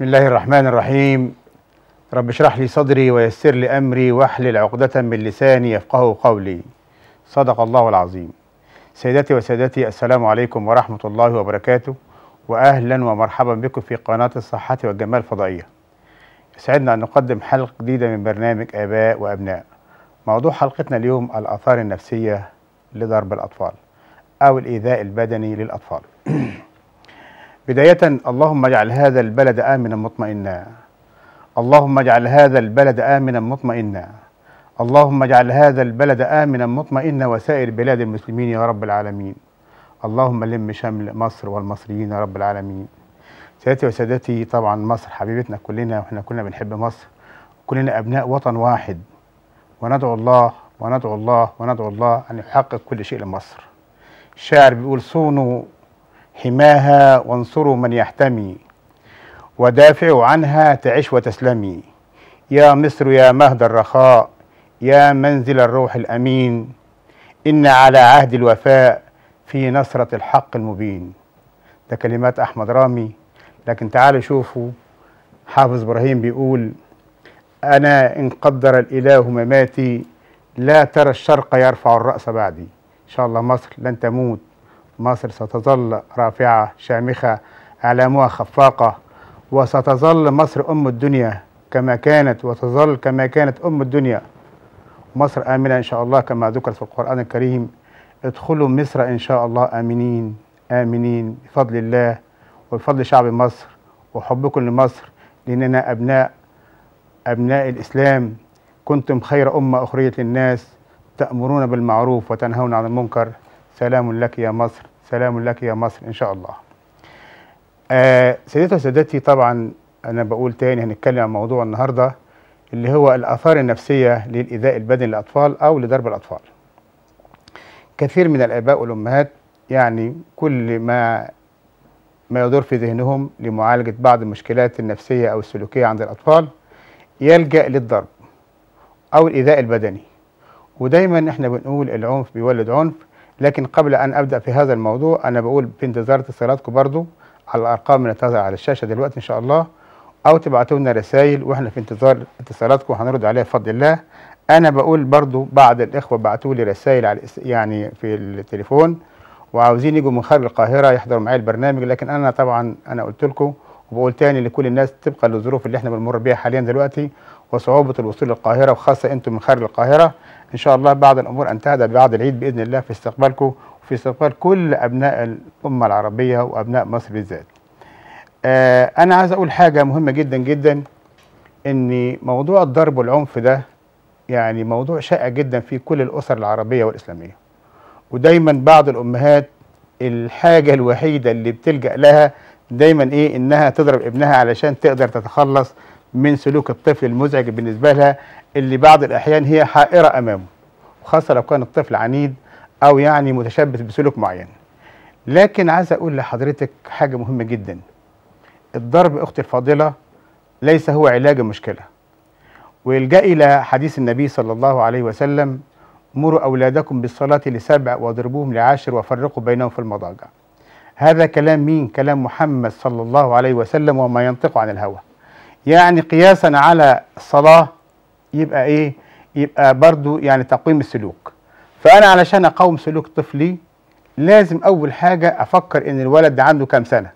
الله الرحمن الرحيم رب اشرح لي صدري ويسر لي امري واحلل عقدة من لساني يفقه قولي صدق الله العظيم سيداتي وسادتي السلام عليكم ورحمة الله وبركاته واهلا ومرحبا بكم في قناة الصحة والجمال الفضائية يسعدنا ان نقدم حلقة جديدة من برنامج اباء وابناء موضوع حلقتنا اليوم الاثار النفسية لضرب الاطفال او الايذاء البدني للاطفال بداية اللهم اجعل هذا البلد آمنا مطمئنا اللهم اجعل هذا البلد آمنا مطمئنا اللهم اجعل هذا البلد آمنا مطمئنا وسائر بلاد المسلمين يا رب العالمين اللهم لم شمل مصر والمصريين يا رب العالمين سيداتي وسادتي طبعا مصر حبيبتنا كلنا واحنا كلنا بنحب مصر كلنا أبناء وطن واحد وندعو الله وندعو الله وندعو الله أن يحقق كل شيء لمصر الشاعر بيقول صونوا حماها وانصروا من يحتمي ودافعوا عنها تعش وتسلمي يا مصر يا مهد الرخاء يا منزل الروح الأمين إن على عهد الوفاء في نصرة الحق المبين ده كلمات أحمد رامي لكن تعالوا شوفوا حافظ إبراهيم بيقول أنا إن قدر الإله مماتي لا ترى الشرق يرفع الرأس بعدي إن شاء الله مصر لن تموت مصر ستظل رافعة شامخة أعلامها خفاقة وستظل مصر أم الدنيا كما كانت وتظل كما كانت أم الدنيا مصر آمنة إن شاء الله كما ذكر في القرآن الكريم ادخلوا مصر إن شاء الله آمنين آمنين بفضل الله وبفضل شعب مصر وحبكم لمصر لأننا أبناء أبناء الإسلام كنتم خير أمة أخرجت للناس تأمرون بالمعروف وتنهون عن المنكر سلام لك يا مصر سلام لك يا مصر إن شاء الله آه سيدتي وسادتي طبعا أنا بقول تاني هنتكلم عن موضوع النهاردة اللي هو الآثار النفسية للإيذاء البدني للأطفال أو لضرب الأطفال كثير من الآباء والأمهات يعني كل ما ما يدور في ذهنهم لمعالجة بعض المشكلات النفسية أو السلوكية عند الأطفال يلجأ للضرب أو الإيذاء البدني ودايما احنا بنقول العنف بيولد عنف لكن قبل ان ابدا في هذا الموضوع انا بقول في انتظار اتصالاتكم برضو على الارقام اللي تظهر على الشاشه دلوقتي ان شاء الله او تبعتوا لنا رسائل واحنا في انتظار اتصالاتكم هنرد عليها بفضل الله انا بقول برضو بعض الاخوه بعتوا لي رسائل على يعني في التليفون وعاوزين يجوا من خارج القاهره يحضروا معايا البرنامج لكن انا طبعا انا قلت لكم وبقول تاني لكل الناس طبقا للظروف اللي احنا بنمر بيها حاليا دلوقتي وصعوبه الوصول للقاهره وخاصه انتم من خارج القاهره ان شاء الله بعد الامور ان تهدى بعد العيد باذن الله في استقبالكم وفي استقبال كل ابناء الامه العربيه وابناء مصر بالذات. آه انا عايز اقول حاجه مهمه جدا جدا ان موضوع الضرب والعنف ده يعني موضوع شائع جدا في كل الاسر العربيه والاسلاميه. ودايما بعض الامهات الحاجه الوحيده اللي بتلجا لها دايما ايه انها تضرب ابنها علشان تقدر تتخلص من سلوك الطفل المزعج بالنسبه لها اللي بعض الأحيان هي حائرة أمامه وخاصة لو كان الطفل عنيد أو يعني متشبث بسلوك معين لكن عايز أقول لحضرتك حاجة مهمة جدا الضرب أختي الفاضلة ليس هو علاج المشكلة ويلجأ إلى حديث النبي صلى الله عليه وسلم مروا أولادكم بالصلاة لسبع واضربوهم لعاشر وفرقوا بينهم في المضاجع هذا كلام مين؟ كلام محمد صلى الله عليه وسلم وما ينطق عن الهوى يعني قياسا على الصلاة يبقى ايه يبقى برضو يعني تقويم السلوك فانا علشان اقوم سلوك طفلي لازم اول حاجه افكر ان الولد ده عنده كام سنه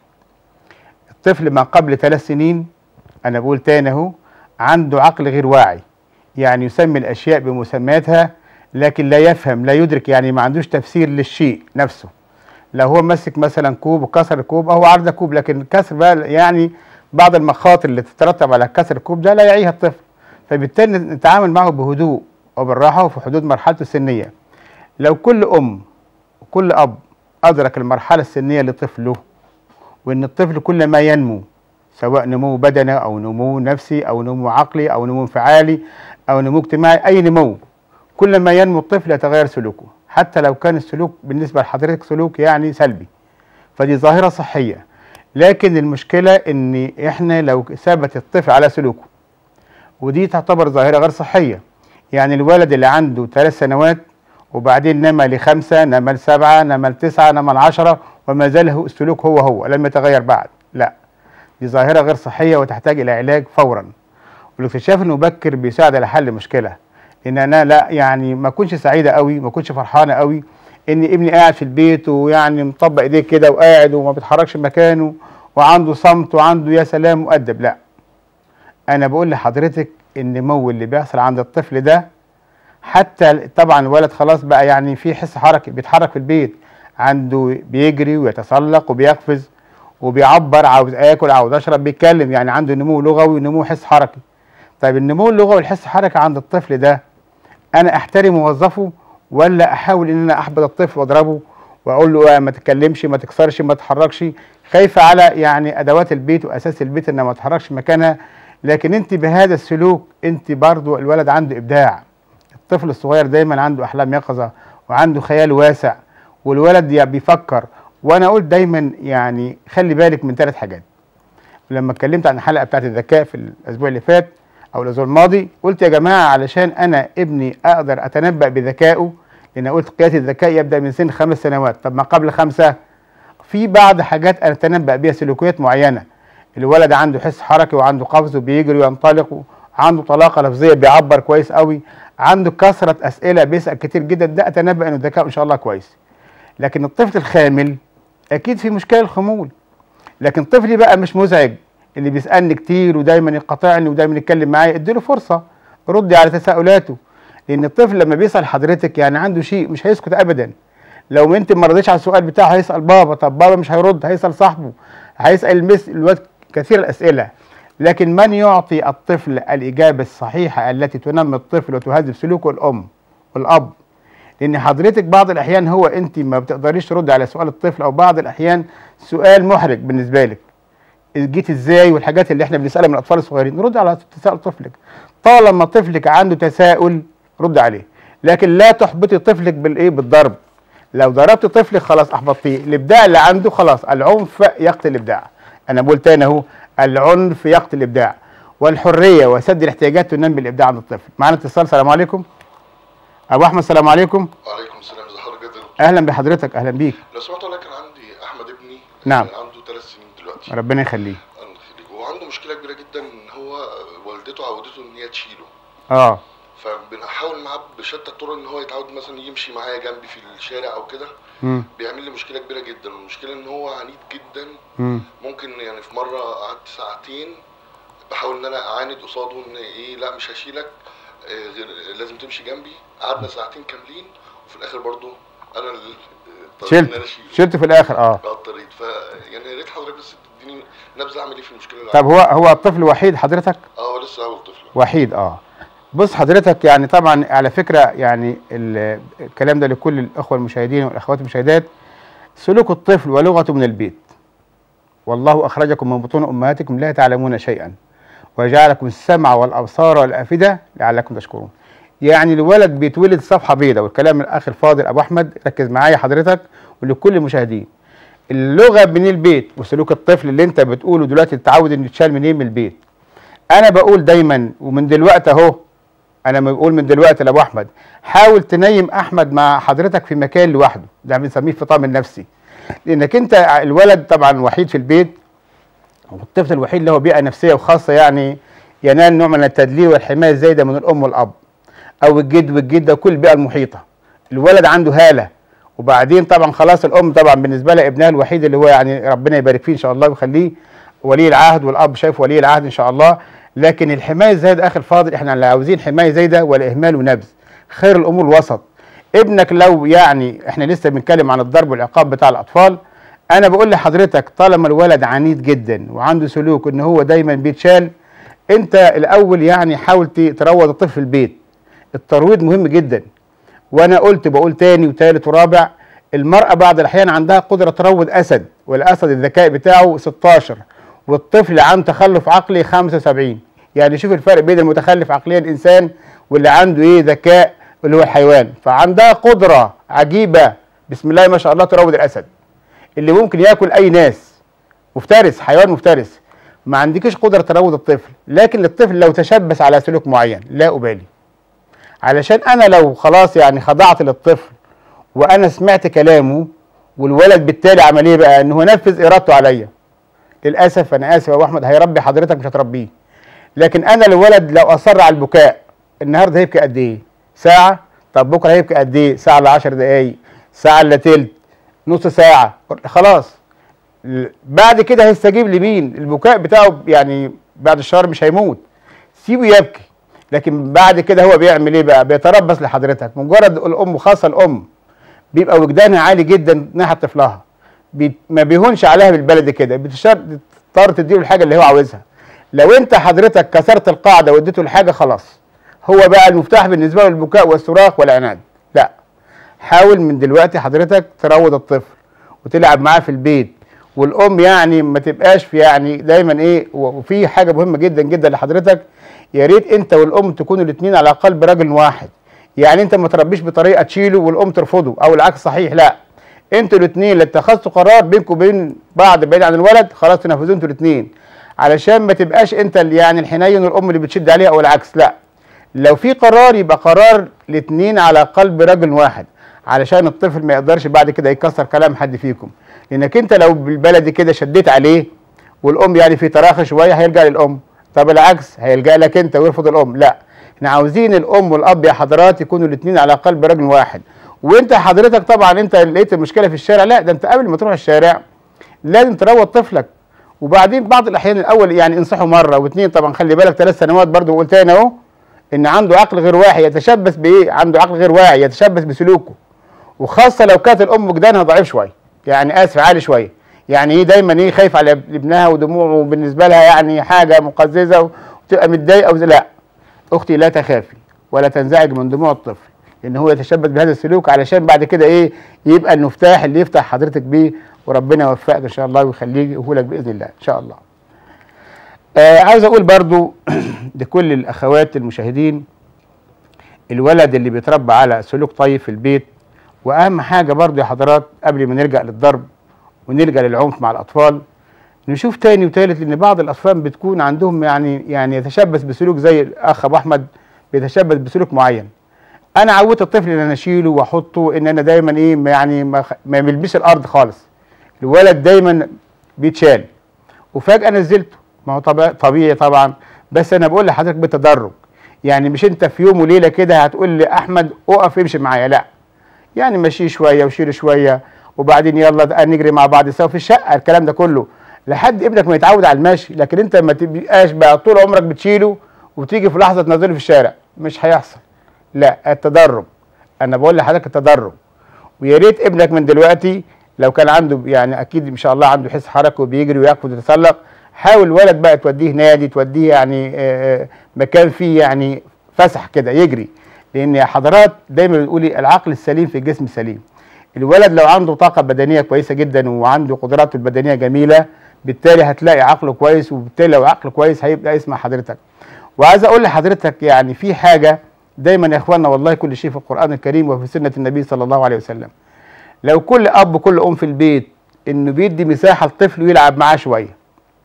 الطفل ما قبل ثلاث سنين انا بقول تاني اهو عنده عقل غير واعي يعني يسمي الاشياء بمسمياتها لكن لا يفهم لا يدرك يعني ما عندوش تفسير للشيء نفسه لو هو مسك مثلا كوب وكسر الكوب هو عرض كوب لكن كسر بقى يعني بعض المخاطر اللي تترتب على كسر الكوب ده لا يعيها الطفل فبالتالي نتعامل معه بهدوء وبالراحه وفي حدود مرحلته السنيه لو كل ام وكل اب ادرك المرحله السنيه لطفله وان الطفل كل ما ينمو سواء نمو بدني او نمو نفسي او نمو عقلي او نمو انفعالي او نمو اجتماعي اي نمو كل ما ينمو الطفل يتغير سلوكه حتى لو كان السلوك بالنسبه لحضرتك سلوك يعني سلبي فدي ظاهره صحيه لكن المشكله ان احنا لو ثبت الطفل على سلوكه ودي تعتبر ظاهره غير صحيه يعني الولد اللي عنده ثلاث سنوات وبعدين نما لخمسه نما لسبعه نما لتسعه نما لعشره وما زال السلوك هو هو لم يتغير بعد لا دي ظاهره غير صحيه وتحتاج الى علاج فورا والاكتشاف المبكر بيساعد على حل المشكله لان انا لا يعني ما اكونش سعيده قوي ما اكونش فرحانه قوي ان ابني قاعد في البيت ويعني مطبق ايديه كده وقاعد وما بيتحركش مكانه وعنده صمت وعنده يا سلام مؤدب لا انا بقول لحضرتك النمو اللي بيحصل عند الطفل ده حتى طبعا الولد خلاص بقى يعني في حس حركي بيتحرك في البيت عنده بيجري ويتسلق وبيقفز وبيعبر عاوز اكل عاوز اشرب بيتكلم يعني عنده نمو لغوي ونمو حس حركي طيب النمو اللغوي والحس الحركي عند الطفل ده انا احترم موظفه ولا احاول ان انا احبط الطفل واضربه واقول له آه ما تتكلمش ما تكسرش ما تتحركش خايفه على يعني ادوات البيت واساس البيت انها ما تتحركش مكانها لكن انت بهذا السلوك انت برضو الولد عنده ابداع الطفل الصغير دايما عنده احلام يقظه وعنده خيال واسع والولد بيفكر وانا قلت دايما يعني خلي بالك من ثلاث حاجات لما اتكلمت عن الحلقه بتاعت الذكاء في الاسبوع اللي فات او الاسبوع الماضي قلت يا جماعه علشان انا ابني اقدر اتنبا بذكائه لان قلت قياس الذكاء يبدا من سن خمس سنوات طب ما قبل خمسه في بعض حاجات انا اتنبا بيها سلوكيات معينه الولد عنده حس حركي وعنده قفز وبيجري وينطلق عنده طلاقه لفظيه بيعبر كويس قوي عنده كثره اسئله بيسال كتير جدا ده اتنبا انه ذكاء ان شاء الله كويس لكن الطفل الخامل اكيد في مشكله الخمول لكن طفلي بقى مش مزعج اللي بيسالني كتير ودايما يقاطعني ودايما يتكلم معايا اديله فرصه ردي على تساؤلاته لان الطفل لما بيسال حضرتك يعني عنده شيء مش هيسكت ابدا لو انت ما رضيتش على السؤال بتاعه هيسال بابا طب بابا مش هيرد هيسال صاحبه هيسال المس الواد كثير الاسئله لكن من يعطي الطفل الاجابه الصحيحه التي تنمي الطفل وتهذب سلوكه الام والاب لان حضرتك بعض الاحيان هو انت ما بتقدريش ترد على سؤال الطفل او بعض الاحيان سؤال محرج بالنسبه لك جيت ازاي والحاجات اللي احنا بنسالها من الاطفال الصغيرين رد على تساؤل طفلك طالما طفلك عنده تساؤل رد عليه لكن لا تحبطي طفلك بالايه بالضرب لو ضربت طفلك خلاص احبطتيه الابداع اللي عنده خلاص العنف يقتل الابداع انا بقول تاني اهو العنف يقتل الابداع والحريه وسد الاحتياجات تنمي الابداع عند الطفل معانا اتصال السلام عليكم ابو احمد السلام عليكم وعليكم السلام ازي حضرتك يا دكتور اهلا بحضرتك اهلا بيك لو سمحت والله كان عندي احمد ابني نعم. عنده ثلاث سنين دلوقتي ربنا يخليه الله يخليك هو عنده مشكله كبيره جدا ان هو والدته عودته ان هي تشيله اه فبنحاول معاه بشتى الطرق ان هو يتعود مثلا يمشي معايا جنبي في الشارع او كده امم بيعمل لي مشكله كبيره جدا والمشكله ان هو عنيد جدا امم ممكن يعني في مره قعدت ساعتين بحاول ان انا اعاند قصاده ان ايه لا مش هشيلك آه، غير لازم تمشي جنبي قعدنا ساعتين كاملين وفي الاخر برضو انا اللي اضطريت ان شلت انا اشيله شلت في الاخر اه اه اضطريت ف يعني يا ريت حضرتك بس تديني نبذه اعمل ايه في المشكله اللي طب هو هو الطفل وحيد حضرتك اه هو لسه اول طفل وحيد اه بص حضرتك يعني طبعا على فكره يعني ال- الكلام ده لكل الاخوه المشاهدين والاخوات المشاهدات سلوك الطفل ولغته من البيت والله اخرجكم من بطون امهاتكم لا تعلمون شيئا وجعلكم السمع والابصار والافئده لعلكم تشكرون يعني الولد بيتولد صفحه بيضاء والكلام الاخ الفاضل ابو احمد ركز معايا حضرتك ولكل المشاهدين اللغه من البيت وسلوك الطفل اللي انت بتقوله دلوقتي التعود انه يتشال منين من البيت انا بقول دايما ومن دلوقتي اهو انا ما بقول من دلوقتي لابو احمد حاول تنيم احمد مع حضرتك في مكان لوحده ده بنسميه فطام النفسي لانك انت الولد طبعا وحيد في البيت والطفل الوحيد اللي هو بيئه نفسيه وخاصه يعني ينال نوع من التدليل والحمايه الزايده من الام والاب او الجد والجده وكل البيئه المحيطه الولد عنده هاله وبعدين طبعا خلاص الام طبعا بالنسبه لها ابنها الوحيد اللي هو يعني ربنا يبارك فيه ان شاء الله ويخليه ولي العهد والاب شايف ولي العهد ان شاء الله لكن الحمايه الزايده اخي الفاضل احنا لا عاوزين حمايه زايده ولا اهمال ونبذ خير الامور الوسط ابنك لو يعني احنا لسه بنتكلم عن الضرب والعقاب بتاع الاطفال انا بقول لحضرتك طالما الولد عنيد جدا وعنده سلوك ان هو دايما بيتشال انت الاول يعني حاول ت- تروض الطفل في البيت الترويض مهم جدا وانا قلت بقول تاني وتالت ورابع المرأة بعض الأحيان عندها قدرة تروض أسد والأسد الذكاء بتاعه 16 والطفل عنده تخلف عقلي 75 يعني شوف الفرق بين المتخلف عقليا الإنسان واللي عنده إيه ذكاء اللي هو الحيوان فعندها قدرة عجيبة بسم الله ما شاء الله تروض الأسد اللي ممكن ياكل أي ناس مفترس حيوان مفترس ما عندكش قدرة تروض الطفل لكن الطفل لو تشبث على سلوك معين لا أبالي علشان انا لو خلاص يعني خضعت للطفل وانا سمعت كلامه والولد بالتالي عمل ايه بقى ان هو نفذ ارادته عليا للاسف انا اسف يا ابو احمد هيربي حضرتك مش هتربيه لكن انا الولد لو اصر على البكاء النهارده هيبكي قد ايه ساعه طب بكره هيبكي قد ايه ساعه ل 10 دقائق ساعه الا تلت نص ساعه خلاص ل- بعد كده هيستجيب لمين البكاء بتاعه يعني بعد الشهر مش هيموت سيبه يبكي لكن بعد كده هو بيعمل ايه بقى بيتربص لحضرتك مجرد الام خاصه الام بيبقى وجدانها عالي جدا ناحيه طفلها بي ما بيهونش عليها بالبلد كده بتشتر- بتضطر تديله الحاجه اللي هو عاوزها لو انت حضرتك كسرت القاعده واديته الحاجه خلاص هو بقى المفتاح بالنسبه له البكاء والصراخ والعناد لا حاول من دلوقتي حضرتك تروض الطفل وتلعب معاه في البيت والام يعني ما تبقاش في يعني دايما ايه و- وفي حاجه مهمه جدا جدا لحضرتك يا ريت انت والام تكونوا الاثنين على قلب رجل واحد يعني انت ما تربيش بطريقه تشيله والام ترفضه او العكس صحيح لا انتوا الاثنين اللي اتخذتوا قرار بينكم وبين بعض بعيد عن الولد خلاص تنفذوه انتوا الاثنين علشان ما تبقاش انت اللي يعني الحنين والام اللي بتشد عليها او العكس لا لو في قرار يبقى قرار الاثنين على قلب رجل واحد علشان الطفل ما يقدرش بعد كده يكسر كلام حد فيكم لانك انت لو بالبلدي كده شديت عليه والام يعني في تراخي شويه هيلجا للام طب العكس هيلجا لك انت ويرفض الام لا احنا عاوزين الام والاب يا حضرات يكونوا الاثنين على قلب رجل واحد وانت حضرتك طبعا انت لقيت المشكله في الشارع لا ده انت قبل ما تروح الشارع لازم تروض طفلك وبعدين بعض الاحيان الاول يعني انصحه مره واثنين طبعا خلي بالك ثلاث سنوات برضو قلت انا اهو ان عنده عقل غير واعي يتشبث بايه عنده عقل غير واعي يتشبث بسلوكه وخاصه لو كانت الام وجدانها ضعيف شويه يعني اسف عالي شويه يعني ايه دايما ايه خايف على ابنها ودموعه بالنسبه لها يعني حاجه مقززه وتبقى متضايقه وز- لا اختي لا تخافي ولا تنزعج من دموع الطفل ان هو يتشبث بهذا السلوك علشان بعد كده ايه يبقى المفتاح اللي يفتح حضرتك بيه وربنا يوفقك ان شاء الله ويخليه لك باذن الله ان شاء الله آه عاوز اقول برضو لكل الاخوات المشاهدين الولد اللي بيتربى على سلوك طيب في البيت واهم حاجه برضو يا حضرات قبل ما نرجع للضرب ونلجا للعنف مع الاطفال نشوف تاني وتالت لان بعض الاطفال بتكون عندهم يعني يعني يتشبث بسلوك زي الاخ ابو احمد بيتشبث بسلوك معين انا عودت الطفل ان انا اشيله واحطه ان انا دايما ايه ما يعني ما, خ- ما يلبسش الارض خالص الولد دايما بيتشال وفجاه نزلته ما هو طبيعي, طبيعي طبعا بس انا بقول لحضرتك بالتدرج يعني مش انت في يوم وليله كده هتقول لي احمد اقف امشي معايا لا يعني مشيه شويه وشيله شويه وبعدين يلا ده نجري مع بعض سوا في الشقه الكلام ده كله لحد ابنك ما يتعود على المشي لكن انت ما تبقاش بقى طول عمرك بتشيله وتيجي في لحظه تنزله في الشارع مش هيحصل لا التدرج انا بقول لحضرتك التدرج ويا ريت ابنك من دلوقتي لو كان عنده يعني اكيد ان شاء الله عنده حس حركه وبيجري ويقفز ويتسلق حاول ولد بقى توديه نادي توديه يعني آه، مكان فيه يعني فسح كده يجري لان يا حضرات دايما بنقولي العقل السليم في الجسم السليم الولد لو عنده طاقه بدنيه كويسه جدا وعنده قدراته البدنيه جميله بالتالي هتلاقي عقله كويس وبالتالي لو عقله كويس هيبقى يسمع حضرتك وعايز اقول لحضرتك يعني في حاجه دايما يا اخوانا والله كل شيء في القران الكريم وفي سنه النبي صلى الله عليه وسلم لو كل اب كل ام في البيت انه بيدي مساحه لطفل ويلعب معاه شويه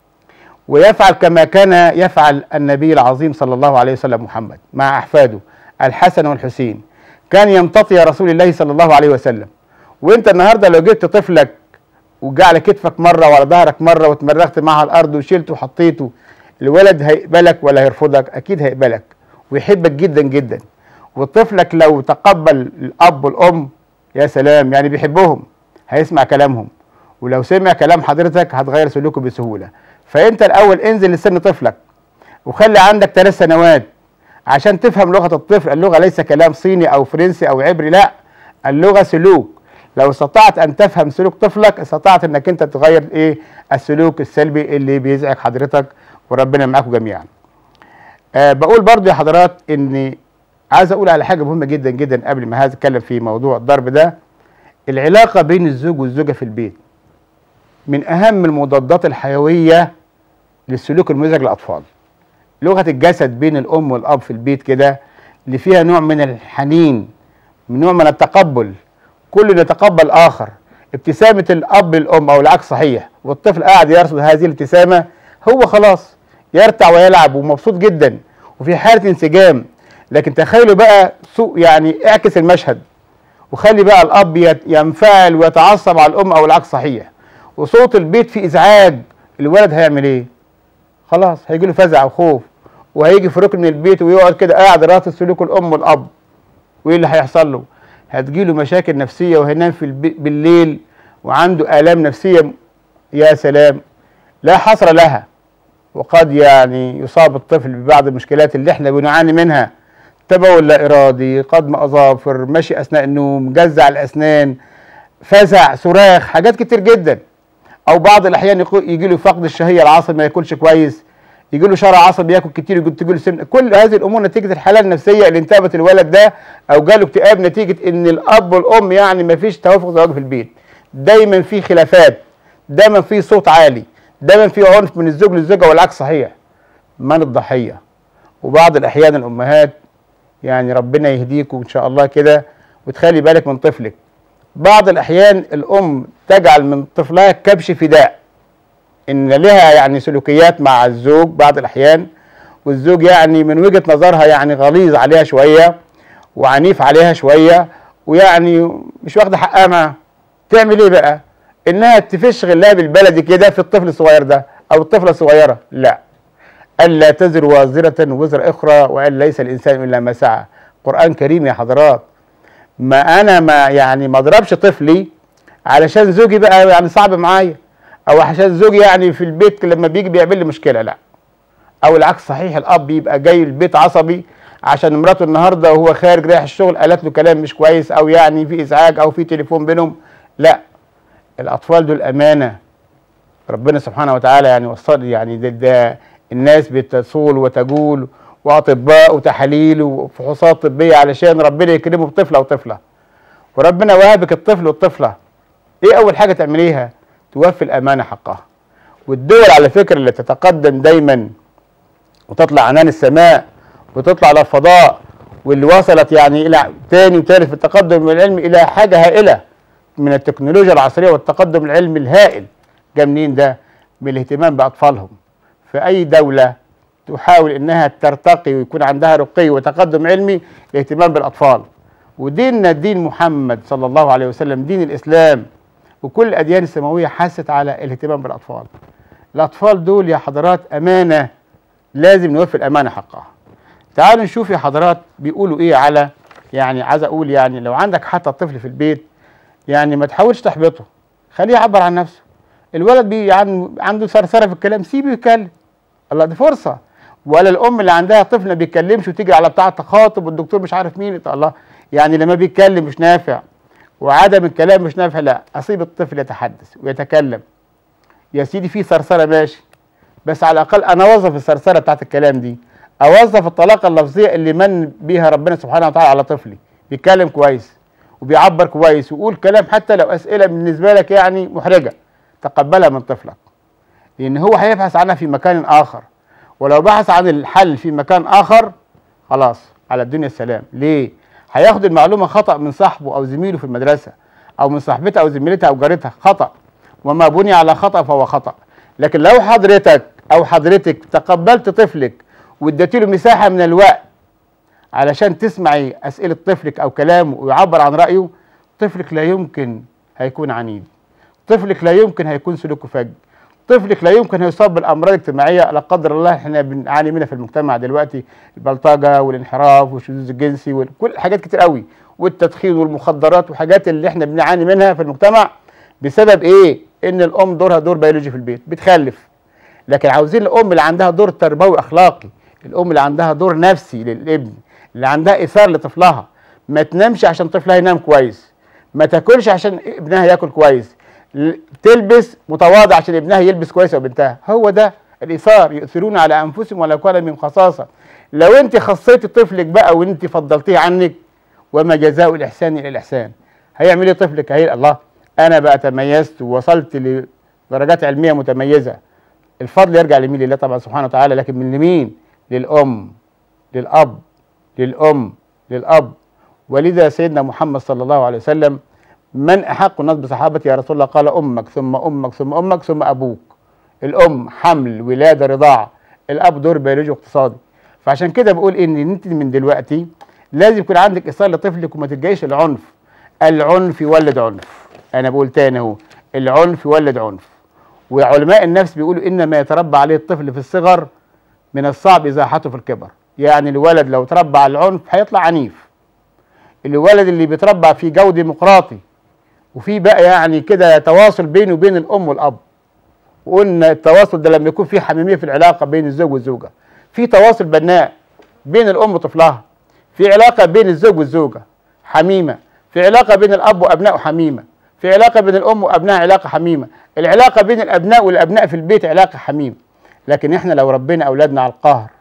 ويفعل كما كان يفعل النبي العظيم صلى الله عليه وسلم محمد مع احفاده الحسن والحسين كان يمتطي رسول الله صلى الله عليه وسلم وانت النهارده لو جبت طفلك وجا على كتفك مره وعلى ظهرك مره واتمرغت معه على الارض وشيلته وحطيته الولد هيقبلك ولا هيرفضك اكيد هيقبلك ويحبك جدا جدا وطفلك لو تقبل الاب والام يا سلام يعني بيحبهم هيسمع كلامهم ولو سمع كلام حضرتك هتغير سلوكه بسهوله فانت الاول انزل لسن طفلك وخلي عندك ثلاث سنوات عشان تفهم لغه الطفل اللغه ليس كلام صيني او فرنسي او عبري لا اللغه سلوك لو استطعت ان تفهم سلوك طفلك استطعت انك انت تغير ايه السلوك السلبي اللي بيزعج حضرتك وربنا معاكم جميعا أه بقول برضو يا حضرات اني عايز اقول على حاجه مهمه جدا جدا قبل ما هذا اتكلم في موضوع الضرب ده العلاقه بين الزوج والزوجه في البيت من اهم المضادات الحيويه للسلوك المزعج للاطفال لغه الجسد بين الام والاب في البيت كده اللي فيها نوع من الحنين من نوع من التقبل كل يتقبل الاخر ابتسامه الاب للام او العكس صحيح والطفل قاعد يرصد هذه الابتسامه هو خلاص يرتع ويلعب ومبسوط جدا وفي حاله انسجام لكن تخيلوا بقى سوء يعني اعكس المشهد وخلي بقى الاب يت- ينفعل ويتعصب على الام او العكس صحيح وصوت البيت فيه ازعاج الولد هيعمل ايه خلاص هيجي له فزع وخوف وهيجي في ركن البيت ويقعد كده قاعد راسه سلوك الام والاب وايه اللي هيحصل له هتجيله مشاكل نفسيه وهينام في البي... بالليل وعنده الام نفسيه يا سلام لا حصر لها وقد يعني يصاب الطفل ببعض المشكلات اللي احنا بنعاني منها تبول لا ارادي قدم اظافر مشي اثناء النوم جزع الاسنان فزع صراخ حاجات كتير جدا او بعض الاحيان يجي له فقد الشهيه العصبي ما ياكلش كويس يجي له شرع عصبي ياكل كتير تجي له سمنه كل هذه الامور نتيجه الحاله النفسيه اللي انتابت الولد ده او جاله اكتئاب نتيجه ان الاب والام يعني ما فيش توافق زواج في البيت دايما في خلافات دايما في صوت عالي دايما في عنف من الزوج للزوجه والعكس صحيح من الضحيه وبعض الاحيان الامهات يعني ربنا يهديكم ان شاء الله كده وتخلي بالك من طفلك بعض الاحيان الام تجعل من طفلها كبش فداء ان لها يعني سلوكيات مع الزوج بعض الاحيان والزوج يعني من وجهه نظرها يعني غليظ عليها شويه وعنيف عليها شويه ويعني مش واخده حقها معاها تعمل ايه بقى؟ انها تفش غلها بالبلدي كده في الطفل الصغير ده او الطفله الصغيره لا الا تزر وازره وزر اخرى وان ليس الانسان الا ما سعى قران كريم يا حضرات ما انا ما يعني ما اضربش طفلي علشان زوجي بقى يعني صعب معايا او عشان زوجي يعني في البيت لما بيجي بيعمل لي مشكله لا او العكس صحيح الاب بيبقى جاي البيت عصبي عشان مراته النهارده وهو خارج رايح الشغل قالت له كلام مش كويس او يعني في ازعاج او في تليفون بينهم لا الاطفال دول امانه ربنا سبحانه وتعالى يعني وصل يعني ده, ده الناس بتصول وتجول واطباء وتحاليل وفحوصات طبيه علشان ربنا يكرمه بطفله وطفله وربنا وهبك الطفل والطفله ايه اول حاجه تعمليها توفي الامانه حقها والدول على فكره اللي تتقدم دايما وتطلع عنان السماء وتطلع للفضاء واللي وصلت يعني الى تاني وتالت في التقدم العلمي الى حاجه هائله من التكنولوجيا العصريه والتقدم العلمي الهائل جه منين ده؟ من الاهتمام باطفالهم في اي دوله تحاول انها ترتقي ويكون عندها رقي وتقدم علمي الاهتمام بالاطفال وديننا دين محمد صلى الله عليه وسلم دين الاسلام وكل الاديان السماويه حست على الاهتمام بالاطفال الاطفال دول يا حضرات امانه لازم نوفي الامانه حقها تعالوا نشوف يا حضرات بيقولوا ايه على يعني عايز اقول يعني لو عندك حتى طفل في البيت يعني ما تحاولش تحبطه خليه يعبر عن نفسه الولد بي عنده ثرثره في الكلام سيبه يتكلم الله دي فرصه ولا الام اللي عندها طفل ما بيتكلمش وتيجي على بتاع تخاطب والدكتور مش عارف مين الله يعني لما بيتكلم مش نافع وعدم الكلام مش نافع لا اصيب الطفل يتحدث ويتكلم يا سيدي في ثرثره ماشي بس على الاقل انا اوظف الثرثره بتاعت الكلام دي اوظف الطلاقه اللفظيه اللي من بيها ربنا سبحانه وتعالى على طفلي بيتكلم كويس وبيعبر كويس ويقول كلام حتى لو اسئله بالنسبه لك يعني محرجه تقبلها من طفلك لان هو هيبحث عنها في مكان اخر ولو بحث عن الحل في مكان اخر خلاص على الدنيا السلام ليه هياخد المعلومه خطا من صاحبه او زميله في المدرسه او من صاحبتها او زميلتها او جارتها خطا وما بني على خطا فهو خطا لكن لو حضرتك او حضرتك تقبلت طفلك واديت له مساحه من الوقت علشان تسمعي اسئله طفلك او كلامه ويعبر عن رايه طفلك لا يمكن هيكون عنيد طفلك لا يمكن هيكون سلوكه فج طفلك لا يمكن هيصاب بالامراض الاجتماعيه لا قدر الله احنا بنعاني منها في المجتمع دلوقتي البلطجه والانحراف والشذوذ الجنسي وكل حاجات كتير قوي والتدخين والمخدرات وحاجات اللي احنا بنعاني منها في المجتمع بسبب ايه؟ ان الام دورها دور بيولوجي في البيت بتخلف لكن عاوزين الام اللي عندها دور تربوي اخلاقي الام اللي عندها دور نفسي للابن اللي عندها اثار لطفلها ما تنامش عشان طفلها ينام كويس ما تاكلش عشان ابنها ياكل كويس تلبس متواضع عشان ابنها يلبس كويس او بنتها هو ده الايثار يؤثرون على انفسهم ولو كان من خصاصه لو انت خصيتي طفلك بقى وانت فضلتيه عنك وما جزاء الاحسان الا الاحسان هيعمل ايه طفلك هي الله انا بقى تميزت ووصلت لدرجات علميه متميزه الفضل يرجع لمين لله طبعا سبحانه وتعالى لكن من لمين للام للاب للام للاب ولذا سيدنا محمد صلى الله عليه وسلم من احق الناس بصحابتي يا رسول الله قال امك ثم امك ثم امك ثم ابوك الام حمل ولاده رضاعه الاب دور بيولوجي واقتصادي فعشان كده بقول ان انت من دلوقتي لازم يكون عندك اصرار لطفلك وما تلجايش العنف العنف يولد عنف انا بقول تاني اهو العنف يولد عنف وعلماء النفس بيقولوا انما يتربى عليه الطفل في الصغر من الصعب ازاحته في الكبر يعني الولد لو تربى على العنف هيطلع عنيف الولد اللي بيتربى في جو ديمقراطي وفي بقى يعني كده تواصل بينه وبين الام والاب وقلنا التواصل ده لما يكون في حميميه في العلاقه بين الزوج والزوجه في تواصل بناء بين الام وطفلها في علاقه بين الزوج والزوجه حميمه في علاقه بين الاب وابنائه حميمه في علاقه بين الام وابنائها علاقه حميمه العلاقه بين الابناء والابناء في البيت علاقه حميمه لكن احنا لو ربينا اولادنا على القهر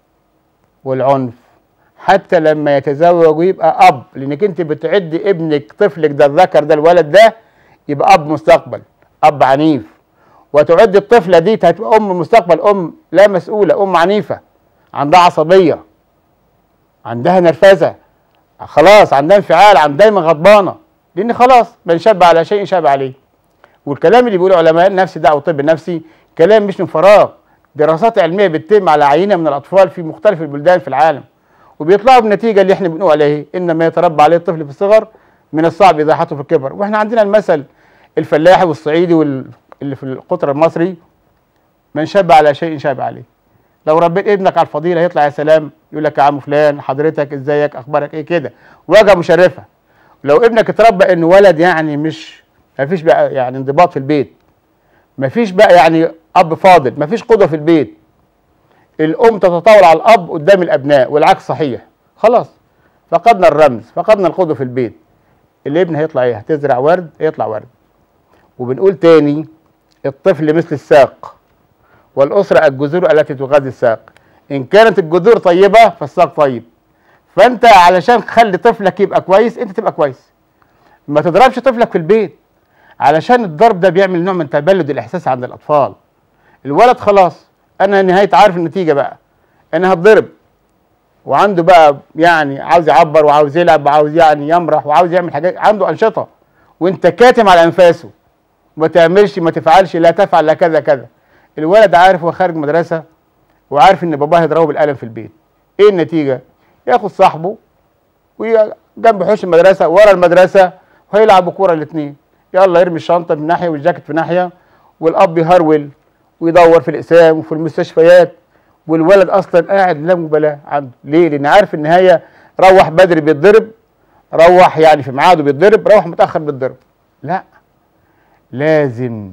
والعنف حتى لما يتزوج ويبقى اب لانك انت بتعدي ابنك طفلك ده الذكر ده الولد ده يبقى اب مستقبل اب عنيف وتعد الطفله دي هتبقى ام مستقبل ام لا مسؤوله ام عنيفه عندها عصبيه عندها نرفزه خلاص عندها انفعال عندها دايما غضبانه لان خلاص من شاب على شيء شاب عليه والكلام اللي بيقوله علماء النفس ده او الطب النفسي كلام مش من فراغ دراسات علميه بتتم على عينه من الاطفال في مختلف البلدان في العالم وبيطلعوا بالنتيجه اللي احنا بنقول عليه انما يتربى عليه الطفل في الصغر من الصعب ازاحته في الكبر واحنا عندنا المثل الفلاحي والصعيدي وال... اللي في القطر المصري من شاب على شيء شاب عليه لو ربيت ابنك على الفضيله هيطلع يا سلام يقول لك يا عم فلان حضرتك ازيك اخبارك ايه كده وجهه مشرفه لو ابنك اتربى انه ولد يعني مش ما فيش بقى يعني انضباط في البيت ما فيش بقى يعني اب فاضل ما فيش قدوه في البيت الام تتطاول على الاب قدام الابناء والعكس صحيح خلاص فقدنا الرمز فقدنا القدوه في البيت الابن هيطلع ايه هتزرع ورد هيطلع ورد وبنقول تاني الطفل مثل الساق والأسرة الجذور التي تغذي الساق إن كانت الجذور طيبة فالساق طيب فأنت علشان تخلي طفلك يبقى كويس أنت تبقى كويس ما تضربش طفلك في البيت علشان الضرب ده بيعمل نوع من تبلد الإحساس عند الأطفال الولد خلاص أنا نهاية عارف النتيجة بقى أنا هتضرب وعنده بقى يعني عاوز يعبر وعاوز يلعب وعاوز يعني يمرح وعاوز يعمل حاجات عنده أنشطة وأنت كاتم على أنفاسه ما تعملش ما تفعلش لا تفعل لا كذا كذا الولد عارف هو خارج مدرسه وعارف ان باباه هيضربه بالقلم في البيت ايه النتيجه ياخد صاحبه وجنب حوش المدرسه ورا المدرسه وهيلعبوا كوره الاثنين يلا يرمي الشنطه من ناحيه والجاكيت في ناحيه والاب يهرول ويدور في الاقسام وفي المستشفيات والولد اصلا قاعد لا مبالاه عنده ليه لان عارف النهايه روح بدري بيتضرب روح يعني في ميعاده بيتضرب روح متاخر بيتضرب لا لازم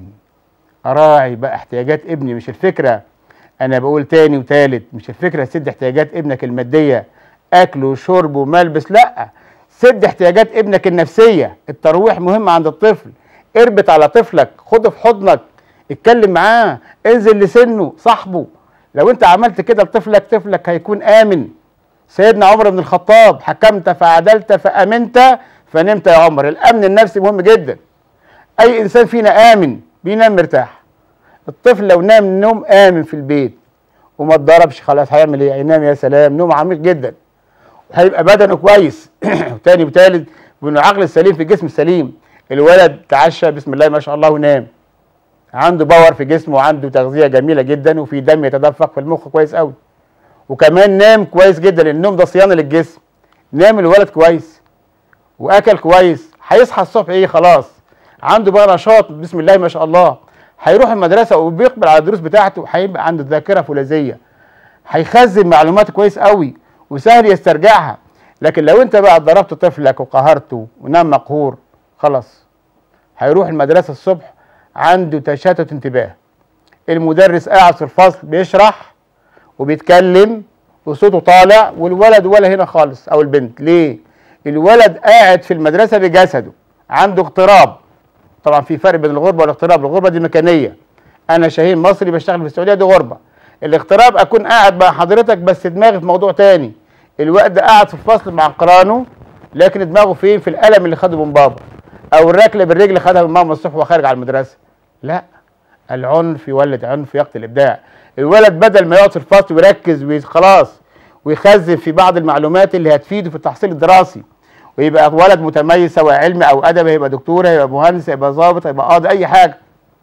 اراعي بقى احتياجات ابني مش الفكره انا بقول تاني وتالت مش الفكره سد احتياجات ابنك الماديه اكل وشرب وملبس لا سد احتياجات ابنك النفسيه الترويح مهم عند الطفل اربط على طفلك خده في حضنك اتكلم معاه انزل لسنه صاحبه لو انت عملت كده لطفلك طفلك هيكون امن سيدنا عمر بن الخطاب حكمت فعدلت فامنت فنمت يا عمر الامن النفسي مهم جدا اي انسان فينا امن بينام مرتاح الطفل لو نام نوم امن في البيت وما اتضربش خلاص هيعمل ايه هينام يا سلام نوم عميق جدا وهيبقى بدنه كويس وتاني وتالت وانه العقل السليم في الجسم السليم الولد تعشى بسم الله ما شاء الله ونام عنده باور في جسمه وعنده تغذيه جميله جدا وفي دم يتدفق في المخ كويس قوي وكمان نام كويس جدا النوم ده صيانه للجسم نام الولد كويس واكل كويس هيصحى الصبح ايه خلاص عنده بقى نشاط بسم الله ما شاء الله هيروح المدرسه وبيقبل على الدروس بتاعته هيبقى عنده ذاكره فولاذيه هيخزن معلومات كويس قوي وسهل يسترجعها لكن لو انت بقى ضربت طفلك وقهرته ونام مقهور خلاص هيروح المدرسه الصبح عنده تشتت انتباه المدرس قاعد في الفصل بيشرح وبيتكلم وصوته طالع والولد ولا هنا خالص او البنت ليه الولد قاعد في المدرسه بجسده عنده اغتراب طبعا في فرق بين الغربه والاغتراب الغربه دي مكانيه انا شهيد مصري بشتغل في السعوديه دي غربه الاغتراب اكون قاعد مع حضرتك بس دماغي في موضوع تاني الوقت ده قاعد في الفصل مع قرانه لكن دماغه فين في القلم اللي خده من بابا او الركله بالرجل خدها من ماما الصبح وهو خارج على المدرسه لا العنف يولد عنف يقتل الابداع الولد بدل ما يقعد في الفصل ويركز وخلاص ويخزن في بعض المعلومات اللي هتفيده في التحصيل الدراسي ويبقى ولد متميز سواء علمي او ادبي هيبقى دكتور هيبقى مهندس هيبقى ضابط هيبقى قاضي اي حاجه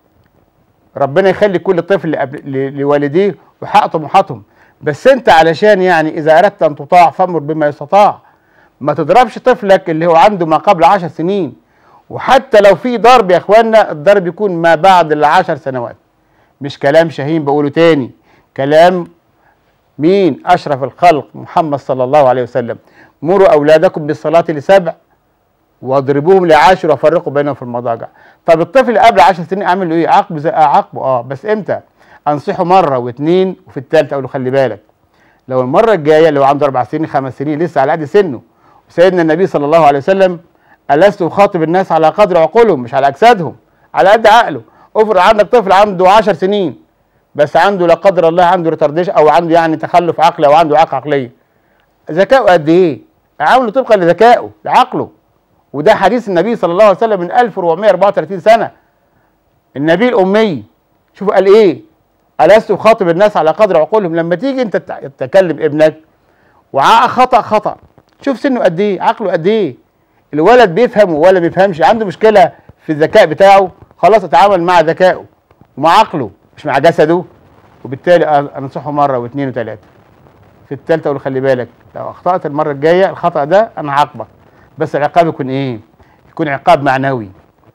ربنا يخلي كل طفل لأب- ل- لوالديه ويحقق طموحاتهم بس انت علشان يعني اذا اردت ان تطاع فامر بما يستطاع ما تضربش طفلك اللي هو عنده ما قبل عشر سنين وحتى لو في ضرب يا اخوانا الضرب يكون ما بعد العشر سنوات مش كلام شاهين بقوله تاني كلام مين اشرف الخلق محمد صلى الله عليه وسلم مروا اولادكم بالصلاه لسبع واضربوهم لعاشر وفرقوا بينهم في المضاجع طب الطفل قبل عشر سنين اعمل له ايه عاقبه زي اعاقبه اه بس امتى انصحه مره واثنين وفي الثالثه اقول له خلي بالك لو المره الجايه اللي هو عنده اربع سنين خمس سنين لسه على قد سنه سيدنا النبي صلى الله عليه وسلم ألست أخاطب الناس على قدر عقولهم مش على أجسادهم على قد عقله افرض عندك طفل عنده 10 سنين بس عنده لا قدر الله عنده ريتارديشن او عنده يعني تخلف عقلي او عنده اعاقه عقليه ذكائه قد ايه؟ عامله طبقا لذكائه لعقله وده حديث النبي صلى الله عليه وسلم من 1434 سنه النبي الامي شوف قال ايه؟ ألست أخاطب الناس على قدر عقولهم لما تيجي انت تع- تكلم ابنك وعاء خطأ خطأ شوف سنه قد ايه عقله قد ايه الولد بيفهم ولا بيفهمش عنده مشكله في الذكاء بتاعه خلاص اتعامل مع ذكائه ومع عقله مش مع جسده وبالتالي أ- انصحه مره واثنين وثلاثه في الثالثه اقول خلي بالك لو اخطات المره الجايه الخطا ده انا هعاقبك بس العقاب يكون ايه؟ يكون عقاب معنوي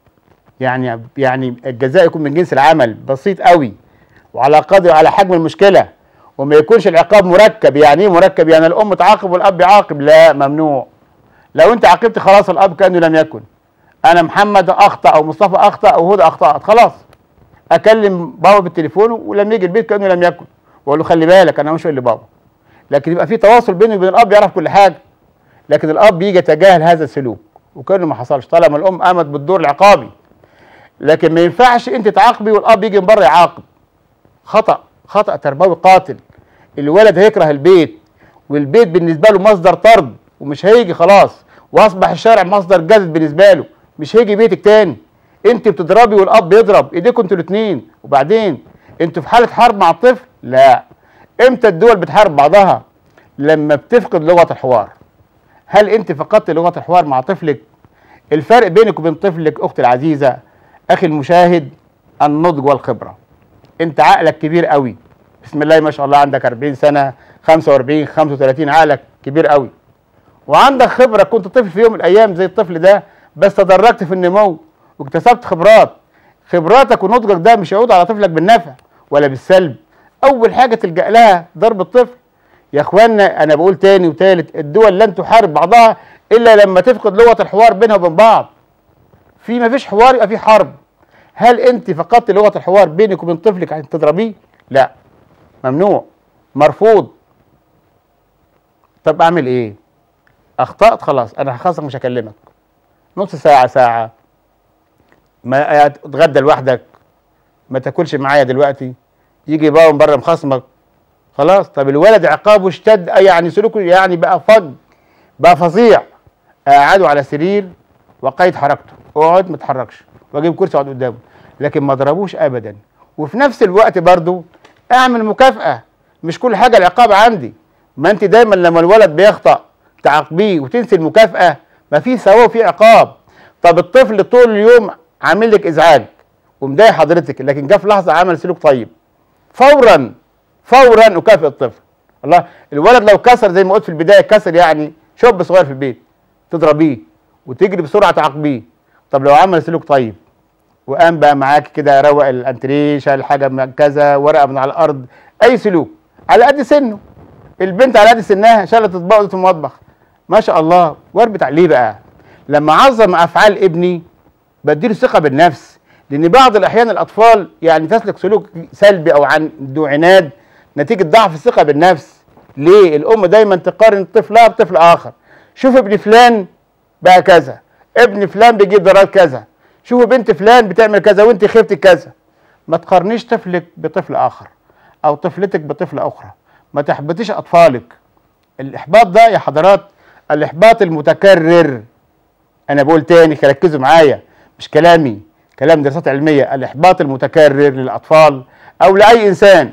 يعني يعني الجزاء يكون من جنس العمل بسيط قوي وعلى قدر على حجم المشكله وما يكونش العقاب مركب يعني ايه مركب يعني الام تعاقب والاب يعاقب لا ممنوع لو انت عاقبت خلاص الاب كانه لم يكن انا محمد اخطا او مصطفى اخطا او هدى اخطات خلاص اكلم بابا بالتليفون ولما يجي البيت كانه لم يكن واقول له خلي بالك انا مش اللي بابا لكن يبقى في تواصل بيني وبين الاب يعرف كل حاجه لكن الاب بيجي يتجاهل هذا السلوك وكانه ما حصلش طالما الام قامت بالدور العقابي لكن ما ينفعش انت تعاقبي والاب يجي من بره يعاقب خطا خطا تربوي قاتل الولد هيكره البيت والبيت بالنسبه له مصدر طرد ومش هيجي خلاص واصبح الشارع مصدر جذب بالنسبه له مش هيجي بيتك تاني انت بتضربي والاب بيضرب ايديكم انتوا الاثنين وبعدين انتوا في حاله حرب مع الطفل لا امتى الدول بتحارب بعضها لما بتفقد لغه الحوار هل انت فقدت لغه الحوار مع طفلك الفرق بينك وبين طفلك اختي العزيزه اخي المشاهد النضج والخبره انت عقلك كبير قوي بسم الله ما شاء الله عندك 40 سنه 45 35 عقلك كبير قوي وعندك خبره كنت طفل في يوم من الايام زي الطفل ده بس تدرجت في النمو واكتسبت خبرات خبراتك ونضجك ده مش هيعود على طفلك بالنفع ولا بالسلب اول حاجه تلجا لها ضرب الطفل يا اخوانا انا بقول تاني وتالت الدول لن تحارب بعضها الا لما تفقد لغه الحوار بينها وبين بعض في ما فيش حوار يبقى في حرب هل انت فقدت لغه الحوار بينك وبين طفلك عشان تضربيه لا ممنوع مرفوض طب اعمل ايه اخطات خلاص انا هخلصك مش هكلمك نص ساعه ساعه ما تتغدى لوحدك ما تاكلش معايا دلوقتي يجي بقى من بره مخصمك خلاص طب الولد عقابه اشتد يعني سلوكه يعني بقى فج بقى فظيع اقعده على سرير وقيد حركته اقعد ما تتحركش واجيب كرسي اقعد قدامه لكن ما اضربوش ابدا وفي نفس الوقت برضو اعمل مكافاه مش كل حاجه العقاب عندي ما انت دايما لما الولد بيخطا تعاقبيه وتنسي المكافاه ما في ثواب وفي عقاب طب الطفل طول اليوم عامل لك ازعاج ومضايق حضرتك لكن جه في لحظه عمل سلوك طيب فورا فورا اكافئ الطفل الله الولد لو كسر زي ما قلت في البدايه كسر يعني شاب صغير في البيت تضربيه وتجري بسرعه تعاقبيه طب لو عمل سلوك طيب وقام بقى معاك كده روق الانتريه شال حاجه من كذا ورقه من على الارض اي سلوك على قد سنه البنت على قد سنها شالت اطباق في المطبخ ما شاء الله واربط عليه بقى لما عظم افعال ابني بديله ثقه بالنفس لان بعض الاحيان الاطفال يعني تسلك سلوك سلبي او عنده عناد نتيجه ضعف الثقه بالنفس ليه الام دايما تقارن طفلها بطفل اخر شوف ابن فلان بقى كذا ابن فلان بيجيب درجات كذا شوفوا بنت فلان بتعمل كذا وانت خفتي كذا ما تقارنيش طفلك بطفل اخر او طفلتك بطفل اخرى ما تحبطيش اطفالك الاحباط ده يا حضرات الاحباط المتكرر انا بقول تاني ركزوا معايا مش كلامي كلام دراسات علميه الاحباط المتكرر للاطفال او لاي انسان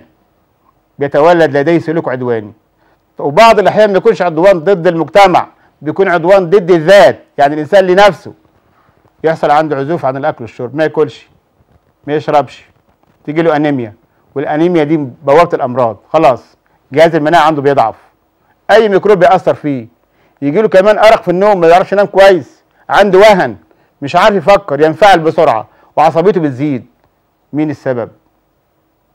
بيتولد لديه سلوك عدواني وبعض الاحيان ما يكونش عدوان ضد المجتمع بيكون عدوان ضد الذات يعني الانسان لنفسه يحصل عنده عزوف عن الاكل والشرب ما ياكلش ما يشربش تيجي له انيميا والانيميا دي بوابه الامراض خلاص جهاز المناعه عنده بيضعف اي ميكروب بيأثر فيه يجي له كمان ارق في النوم ما يعرفش ينام كويس عنده وهن مش عارف يفكر ينفعل بسرعه وعصبيته بتزيد مين السبب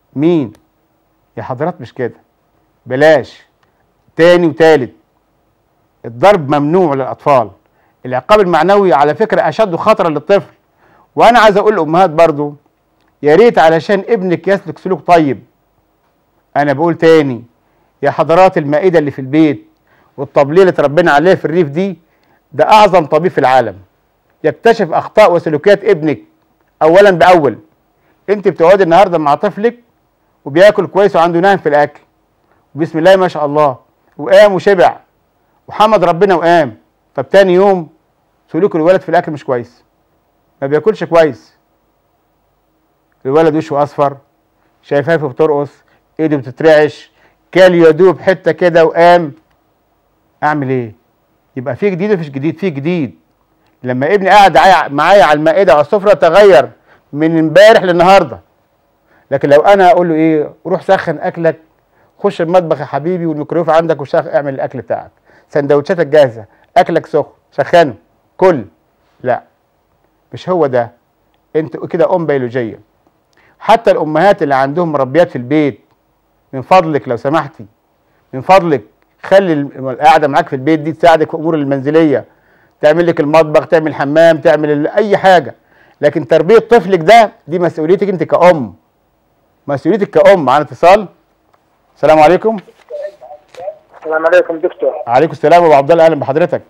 مين يا حضرات مش كده بلاش تاني وتالت الضرب ممنوع للاطفال العقاب المعنوي على فكره اشد خطرا للطفل وانا عايز اقول للامهات برضو يا ريت علشان ابنك يسلك سلوك طيب انا بقول تاني يا حضرات المائده اللي في البيت والطبليه اللي اتربينا عليها في الريف دي ده اعظم طبيب في العالم يكتشف اخطاء وسلوكيات ابنك اولا باول انت بتقعدي النهارده مع طفلك وبياكل كويس وعنده نهم في الاكل بسم الله ما شاء الله وقام وشبع وحمد ربنا وقام طب تاني يوم سلوك الولد في الاكل مش كويس ما بياكلش كويس الولد وشه اصفر شفايفه بترقص ايده بتترعش كال يدوب حته كده وقام اعمل ايه يبقى في جديد مفيش جديد في جديد لما ابني قاعد معايا على المائده على السفره تغير من امبارح للنهارده لكن لو انا اقول له ايه روح سخن اكلك خش المطبخ يا حبيبي والميكرويف عندك وشغل اعمل الاكل بتاعك سندوتشاتك جاهزه اكلك سخن سخنه كل لا مش هو ده انت كده ام بيولوجيه حتى الامهات اللي عندهم مربيات في البيت من فضلك لو سمحتي من فضلك خلي القعده معاك في البيت دي تساعدك في امور المنزليه تعمل لك المطبخ تعمل حمام تعمل اي حاجه لكن تربيه طفلك ده دي مسؤوليتك انت كأم مسؤوليتك كأم معانا اتصال السلام عليكم السلام عليكم دكتور عليكم السلام ابو عبد الله اهلا بحضرتك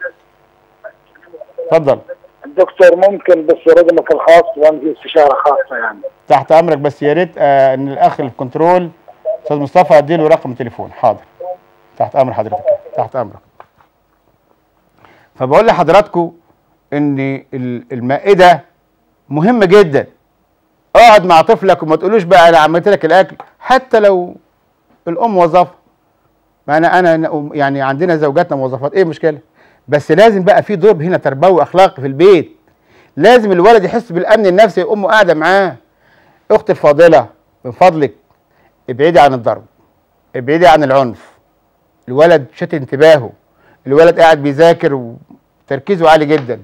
اتفضل دكتور ممكن بس رقمك الخاص وعندي استشاره خاصه يعني تحت امرك بس يا ريت آه ان الاخ اللي في كنترول استاذ مصطفى اديله رقم تليفون حاضر تحت امر حضرتك تحت امرك فبقول لحضراتكم ان المائده مهمه جدا اقعد مع طفلك وما تقولوش بقى انا عملت لك الاكل حتى لو الام وظيفه ما انا انا يعني عندنا زوجاتنا موظفات ايه المشكله بس لازم بقى في دور هنا تربوي اخلاقي في البيت لازم الولد يحس بالامن النفسي امه قاعده معاه اختي الفاضله من فضلك ابعدي عن الضرب ابعدي عن العنف الولد شتت انتباهه الولد قاعد بيذاكر وتركيزه عالي جدا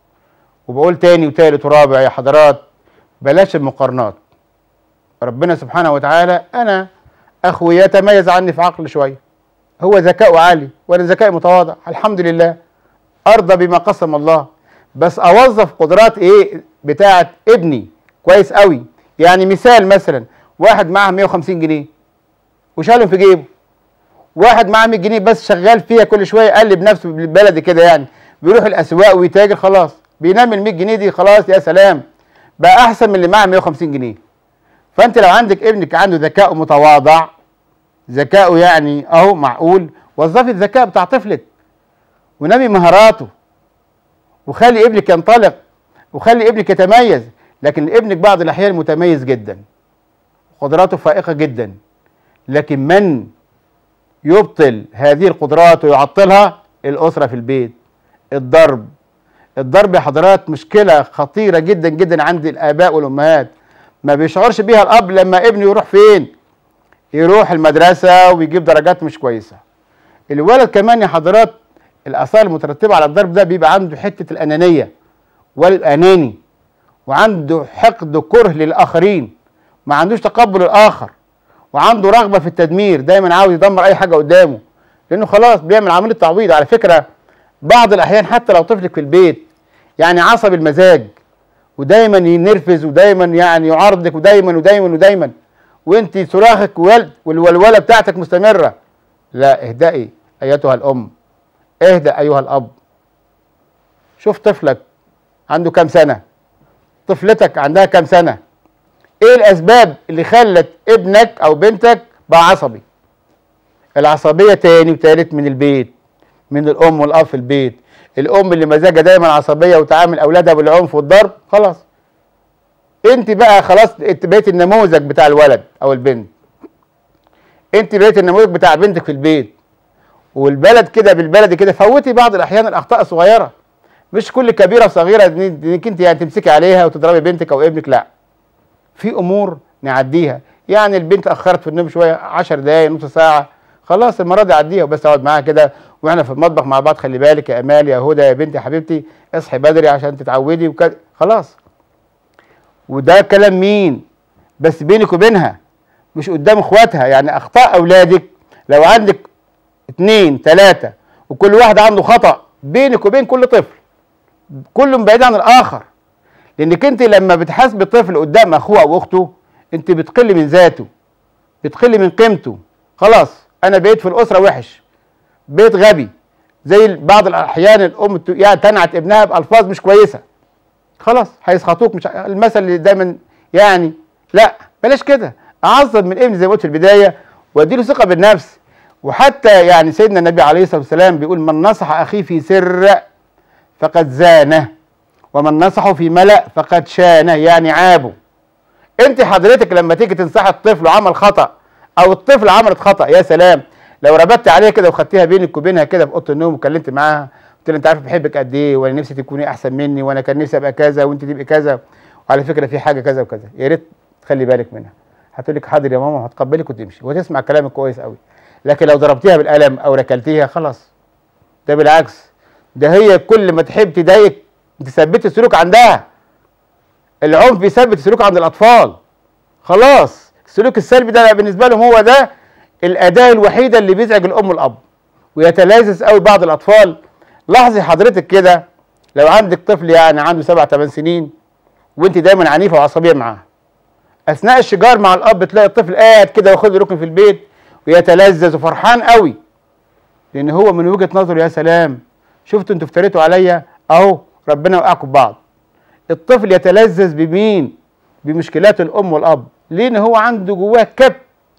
وبقول تاني وتالت ورابع يا حضرات بلاش المقارنات ربنا سبحانه وتعالى انا اخوي يتميز عني في عقل شويه هو ذكاؤه عالي وانا ذكائي متواضع الحمد لله ارضى بما قسم الله بس اوظف قدرات ايه بتاعه ابني كويس قوي يعني مثال مثلا واحد معاه 150 جنيه وشالهم في جيبه واحد معاه 100 جنيه بس شغال فيها كل شويه يقلب نفسه بالبلدي كده يعني بيروح الاسواق ويتاجر خلاص بينام ال 100 جنيه دي خلاص يا سلام بقى احسن من اللي معاه 150 جنيه فانت لو عندك ابنك عنده ذكاء متواضع ذكاؤه يعني اهو معقول وظفي الذكاء بتاع طفلك ونمي مهاراته وخلي ابنك ينطلق وخلي ابنك يتميز لكن ابنك بعض الاحيان متميز جدا قدراته فائقه جدا لكن من يبطل هذه القدرات ويعطلها الاسره في البيت الضرب الضرب يا حضرات مشكله خطيره جدا جدا عند الاباء والامهات ما بيشعرش بيها الاب لما ابنه يروح فين يروح المدرسه ويجيب درجات مش كويسه الولد كمان يا حضرات الاثار المترتبه على الضرب ده بيبقى عنده حته الانانيه ولد اناني وعنده حقد كره للاخرين ما عندوش تقبل الاخر وعنده رغبه في التدمير دايما عاوز يدمر اي حاجه قدامه لانه خلاص بيعمل عمليه تعويض على فكره بعض الاحيان حتى لو طفلك في البيت يعني عصب المزاج ودايما ينرفز ودايما يعني يعارضك ودايما ودايما ودايما وانت صراخك والولوله بتاعتك مستمره لا اهدئي ايتها الام اهدأ ايها الاب شوف طفلك عنده كام سنه طفلتك عندها كام سنه ايه الاسباب اللي خلت ابنك او بنتك بقى عصبي العصبيه تاني وتالت من البيت من الام والاب في البيت الام اللي مزاجها دايما عصبيه وتعامل اولادها بالعنف والضرب خلاص انت بقى خلاص انت بقيت النموذج بتاع الولد او البنت انت بقيت النموذج بتاع بنتك في البيت والبلد كده بالبلد كده فوتي بعض الاحيان الاخطاء الصغيره مش كل كبيره وصغيره انك انت يعني تمسكي عليها وتضربي بنتك او ابنك لا في امور نعديها يعني البنت اخرت في النوم شويه 10 دقائق نص ساعه خلاص المره دي عديها وبس اقعد معاها كده واحنا في المطبخ مع بعض خلي بالك يا امال يا هدى يا بنتي يا حبيبتي اصحي بدري عشان تتعودي وكده خلاص وده كلام مين بس بينك وبينها مش قدام اخواتها يعني اخطاء اولادك لو عندك اتنين تلاتة وكل واحد عنده خطأ بينك وبين كل طفل كل بعيد عن الاخر لانك انت لما بتحاسب الطفل قدام اخوه او اخته انت بتقل من ذاته بتقل من قيمته خلاص انا بقيت في الاسره وحش بيت غبي زي بعض الاحيان الام ت- يعني تنعت ابنها بالفاظ مش كويسه خلاص هيسخطوك مش ع- المثل اللي دايما يعني لا بلاش كده اعظم من ابني زي ما قلت في البدايه واديله ثقه بالنفس وحتى يعني سيدنا النبي عليه الصلاه والسلام بيقول من نصح اخيه في سر فقد زانه ومن نصحه في ملأ فقد شانه يعني عابه انت حضرتك لما تيجي تنصح الطفل وعمل خطأ او الطفل عملت خطأ يا سلام لو ربطت عليها كده وخدتيها بينك وبينها كده في اوضه النوم وكلمت معاها قلت لها انت عارف بحبك قد ايه وانا نفسي تكوني احسن مني وانا كان نفسي ابقى كذا وانت تبقي كذا وعلى فكره في حاجه كذا وكذا يا ريت تخلي بالك منها هتقول لك حاضر يا ماما وهتقبلك وتمشي وتسمع كلامك كويس قوي لكن لو ضربتيها بالقلم او ركلتيها خلاص ده بالعكس ده هي كل ما تحب تضايقك تثبت السلوك عندها العنف بيثبت السلوك عند الاطفال خلاص السلوك السلبي ده بالنسبه لهم هو ده الاداه الوحيده اللي بيزعج الام والاب ويتلازز قوي بعض الاطفال لاحظي حضرتك كده لو عندك طفل يعني عنده سبع ثمان سنين وانت دايما عنيفه وعصبيه معاه اثناء الشجار مع الاب تلاقي الطفل قاعد كده واخد ركن في البيت ويتلذذ وفرحان قوي لان هو من وجهه نظره يا سلام شفتوا انتوا افتريتوا عليا اهو ربنا وقعكم ببعض الطفل يتلذذ بمين بمشكلات الام والاب لان هو عنده جواه كبت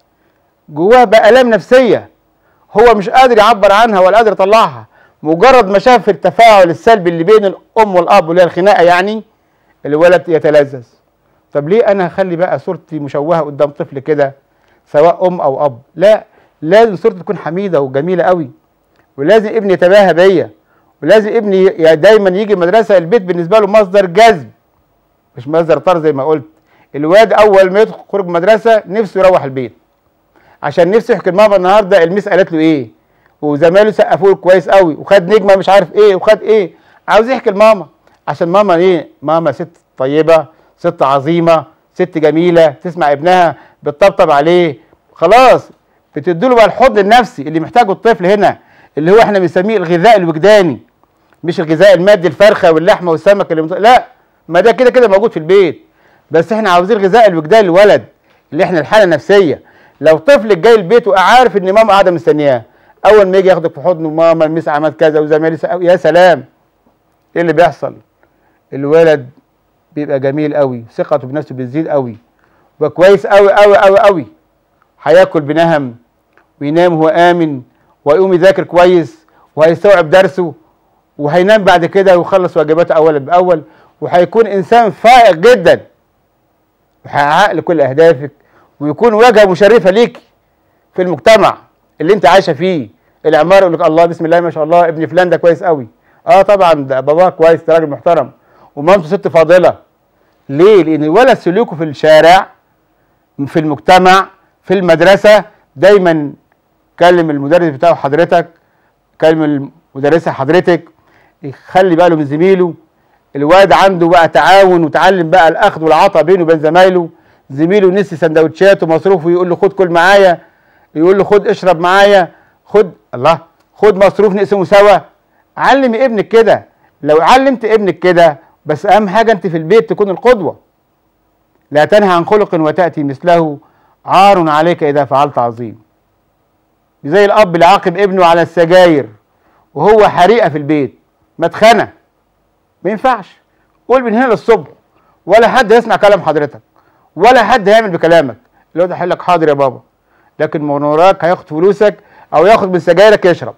جواه بآلام نفسيه هو مش قادر يعبر عنها ولا قادر يطلعها مجرد ما شاف التفاعل السلبي اللي بين الام والاب اللي هي الخناقه يعني الولد يتلذذ طب ليه انا هخلي بقى صورتي مشوهه قدام طفل كده سواء ام او اب لا لازم صورتي تكون حميده وجميله قوي ولازم ابني يتباهى بيا ولازم ابني ي- دايما يجي المدرسه البيت بالنسبه له مصدر جذب مش مصدر طار زي ما قلت الواد اول ما يدخل خرج من المدرسه نفسه يروح البيت عشان نفسه يحكي لماما النهارده الميس قالت له ايه وزمايله سقفوا له كويس قوي وخد نجمه مش عارف ايه وخد ايه عاوز يحكي لماما عشان ماما ايه ماما ست طيبه ست عظيمه ست جميله تسمع ابنها بتطبطب عليه خلاص بتديله بقى الحضن النفسي اللي محتاجه الطفل هنا اللي هو احنا بنسميه الغذاء الوجداني مش الغذاء المادي الفرخه واللحمه والسمك اللي مط... لا ما ده كده كده موجود في البيت بس احنا عاوزين الغذاء الوجداني للولد اللي احنا الحاله النفسيه لو طفلك جاي البيت وعارف ان ماما قاعده مستنياه اول ما يجي ياخدك في حضنه ماما الميس عملت كذا وزمايلي سق- يا سلام ايه اللي بيحصل الولد بيبقى جميل قوي ثقته بنفسه بتزيد قوي وكويس قوي قوي قوي قوي هياكل بنهم وينام وهو امن ويقوم يذاكر كويس وهيستوعب درسه وهينام بعد كده ويخلص واجباته اولا باول وهيكون انسان فائق جدا وهيحقق لكل اهدافك ويكون واجهه مشرفه ليك في المجتمع اللي انت عايشه فيه العماره يقول لك الله بسم الله ما شاء الله ابن فلان ده كويس قوي اه طبعا ده باباه كويس ده راجل محترم ومامته ست فاضله ليه؟ لان الولد سلوكه في الشارع في المجتمع في المدرسه دايما كلم المدرس بتاعه حضرتك كلم المدرسه حضرتك يخلي باله من زميله الواد عنده بقى تعاون وتعلم بقى الاخذ والعطاء بينه وبين زمايله زميله نسي سندوتشات ومصروفه يقول له خد كل معايا يقول له خد اشرب معايا خد الله خد مصروف نقسمه سوا علم ابنك كده لو علمت ابنك كده بس اهم حاجه انت في البيت تكون القدوه لا تنهى عن خلق وتاتي مثله عار عليك اذا فعلت عظيم زي الاب اللي عاقب ابنه على السجاير وهو حريقه في البيت مدخنه ما ينفعش قول من هنا للصبح ولا حد يسمع كلام حضرتك ولا حد هيعمل بكلامك اللي هو ده هيقول لك حاضر يا بابا لكن من وراك هياخد فلوسك او ياخد من سجايرك يشرب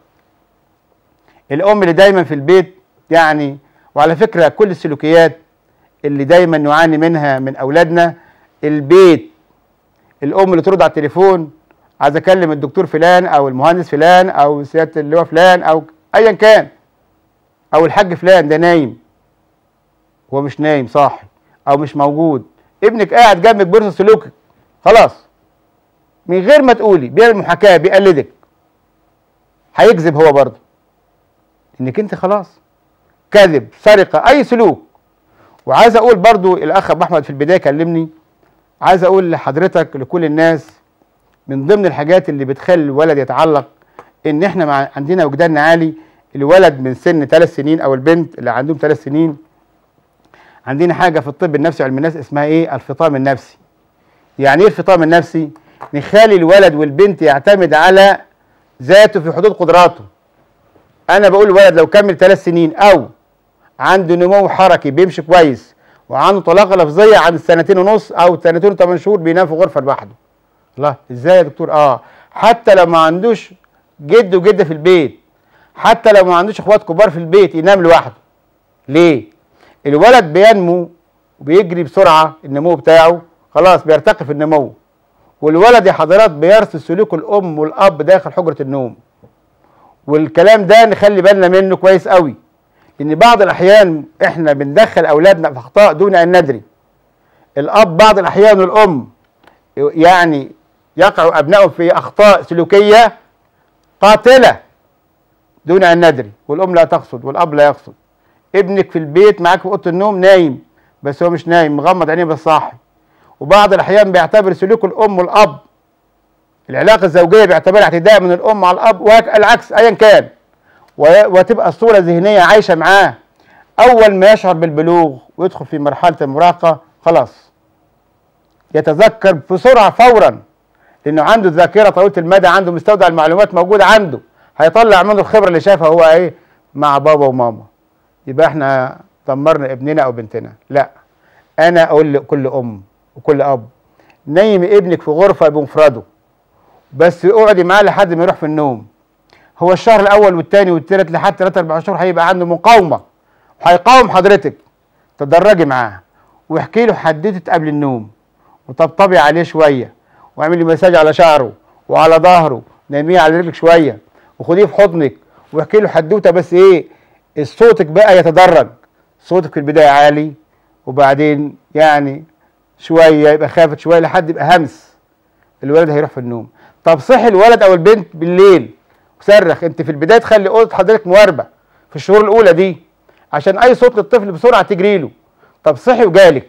الام اللي دايما في البيت يعني وعلى فكره كل السلوكيات اللي دايما نعاني منها من اولادنا البيت الام اللي ترد على التليفون عايز اكلم الدكتور فلان او المهندس فلان او سياده اللواء فلان او ايا كان او الحاج فلان ده نايم هو مش نايم صاحي او مش موجود ابنك قاعد جنبك بيرسل سلوكك خلاص من غير ما تقولي بيعمل محاكاه بيقلدك هيكذب هو برضه انك انت خلاص كذب سرقه اي سلوك وعايز اقول برضو الاخ ابو احمد في البدايه كلمني عايز اقول لحضرتك لكل الناس من ضمن الحاجات اللي بتخلي الولد يتعلق ان احنا مع عندنا وجدان عالي الولد من سن ثلاث سنين او البنت اللي عندهم ثلاث سنين عندنا حاجه في الطب النفسي وعلم النفس اسمها ايه الفطام النفسي يعني ايه الفطام النفسي نخلي الولد والبنت يعتمد على ذاته في حدود قدراته انا بقول الولد لو كمل ثلاث سنين او عنده نمو حركي بيمشي كويس وعنده طلاقه لفظيه عند سنتين ونص او سنتين وثمان شهور بينام في غرفه لوحده الله ازاي يا دكتور اه حتى لو ما عندوش جد وجده في البيت حتى لو ما عندوش اخوات كبار في البيت ينام لوحده ليه الولد بينمو وبيجري بسرعه النمو بتاعه خلاص بيرتقي في النمو والولد يا حضرات بيرث سلوك الام والاب داخل حجره النوم والكلام ده نخلي بالنا منه كويس قوي ان بعض الاحيان احنا بندخل اولادنا في اخطاء دون ان ندري الاب بعض الاحيان والام يعني يقع ابنائهم في اخطاء سلوكيه قاتله دون ان ندري والام لا تقصد والاب لا يقصد ابنك في البيت معاك في اوضه النوم نايم بس هو مش نايم مغمض عينيه بس صاحي وبعض الاحيان بيعتبر سلوك الام والاب العلاقه الزوجيه بيعتبرها اعتداء من الام على الاب والعكس ايا كان و- وتبقى الصوره ذهنيه عايشه معاه اول ما يشعر بالبلوغ ويدخل في مرحله المراهقه خلاص يتذكر بسرعه فورا لانه عنده ذاكره طويله المدى عنده مستودع المعلومات موجود عنده هيطلع منه الخبره اللي شافها هو ايه مع بابا وماما يبقى احنا دمرنا ابننا او بنتنا لا انا اقول لكل ام وكل اب نيم ابنك في غرفه بمفرده بس اقعدي معاه لحد ما يروح في النوم هو الشهر الاول والثاني والثالث لحد 3 4 شهور هيبقى عنده مقاومه وهيقاوم حضرتك تدرجي معاه واحكي له حدوته قبل النوم وطبطبي عليه شويه واعملي مساج على شعره وعلى ظهره ناميه على رجلك شويه وخديه في حضنك واحكي له حدوته بس ايه صوتك بقى يتدرج صوتك في البدايه عالي وبعدين يعني شويه يبقى خافت شويه لحد يبقى همس الولد هيروح في النوم طب صحي الولد او البنت بالليل وصرخ انت في البدايه تخلي اوضه حضرتك مواربه في الشهور الاولى دي عشان اي صوت للطفل بسرعه تجري له طب صحي وجالك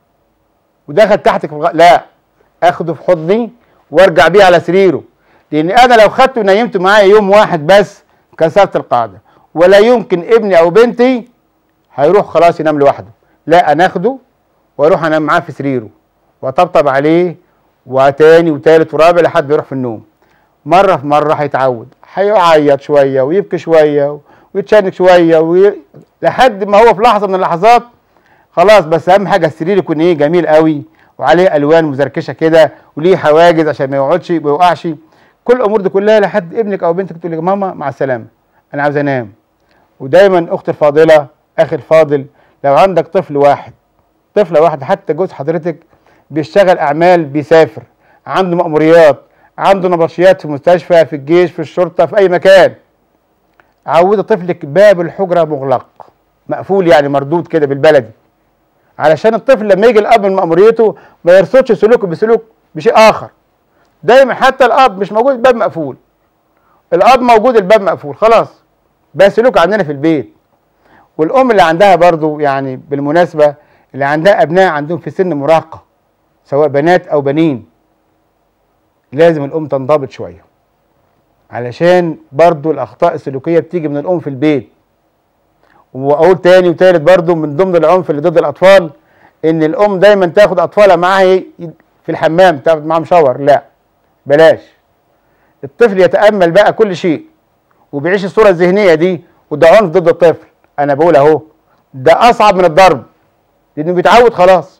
ودخل تحتك في الغ... لا اخده في حضني وارجع بيه على سريره لان انا لو خدته ونيمته معايا يوم واحد بس كسرت القاعده ولا يمكن ابني او بنتي هيروح خلاص ينام لوحده لا انا اخده واروح انام معاه في سريره واطبطب عليه وتاني وتالت ورابع لحد ما يروح في النوم مره في مره هيتعود هيعيط شويه ويبكي شويه ويتشنك شويه وي... لحد ما هو في لحظه من اللحظات خلاص بس اهم حاجه السرير يكون ايه جميل قوي وعليه الوان مزركشه كده وليه حواجز عشان ما يقعدش ما يوقعش كل الامور دي كلها لحد ابنك او بنتك تقول لك ماما مع السلامه انا عاوز انام ودايما اختي الفاضله اخي الفاضل لو عندك طفل واحد طفله واحده حتى جوز حضرتك بيشتغل اعمال بيسافر عنده مأموريات عنده نبطشيات في مستشفى في الجيش في الشرطه في اي مكان عود طفلك باب الحجره مغلق مقفول يعني مردود كده بالبلدي علشان الطفل لما يجي الاب من مأموريته ما يرصدش سلوكه بسلوك بشيء اخر دايما حتى الاب مش موجود الباب مقفول الاب موجود الباب مقفول خلاص بقى سلوك عندنا في البيت والام اللي عندها برضو يعني بالمناسبه اللي عندها ابناء عندهم في سن مراهقه سواء بنات او بنين لازم الام تنضبط شويه علشان برضو الاخطاء السلوكيه بتيجي من الام في البيت واقول تاني وتالت برضو من ضمن العنف اللي ضد الاطفال ان الام دايما تاخد اطفالها معاها ي- في الحمام تاخد معاهم شاور لا بلاش الطفل يتامل بقى كل شيء وبيعيش الصوره الذهنيه دي وده عنف ضد الطفل انا بقول اهو ده اصعب من الضرب لانه بيتعود خلاص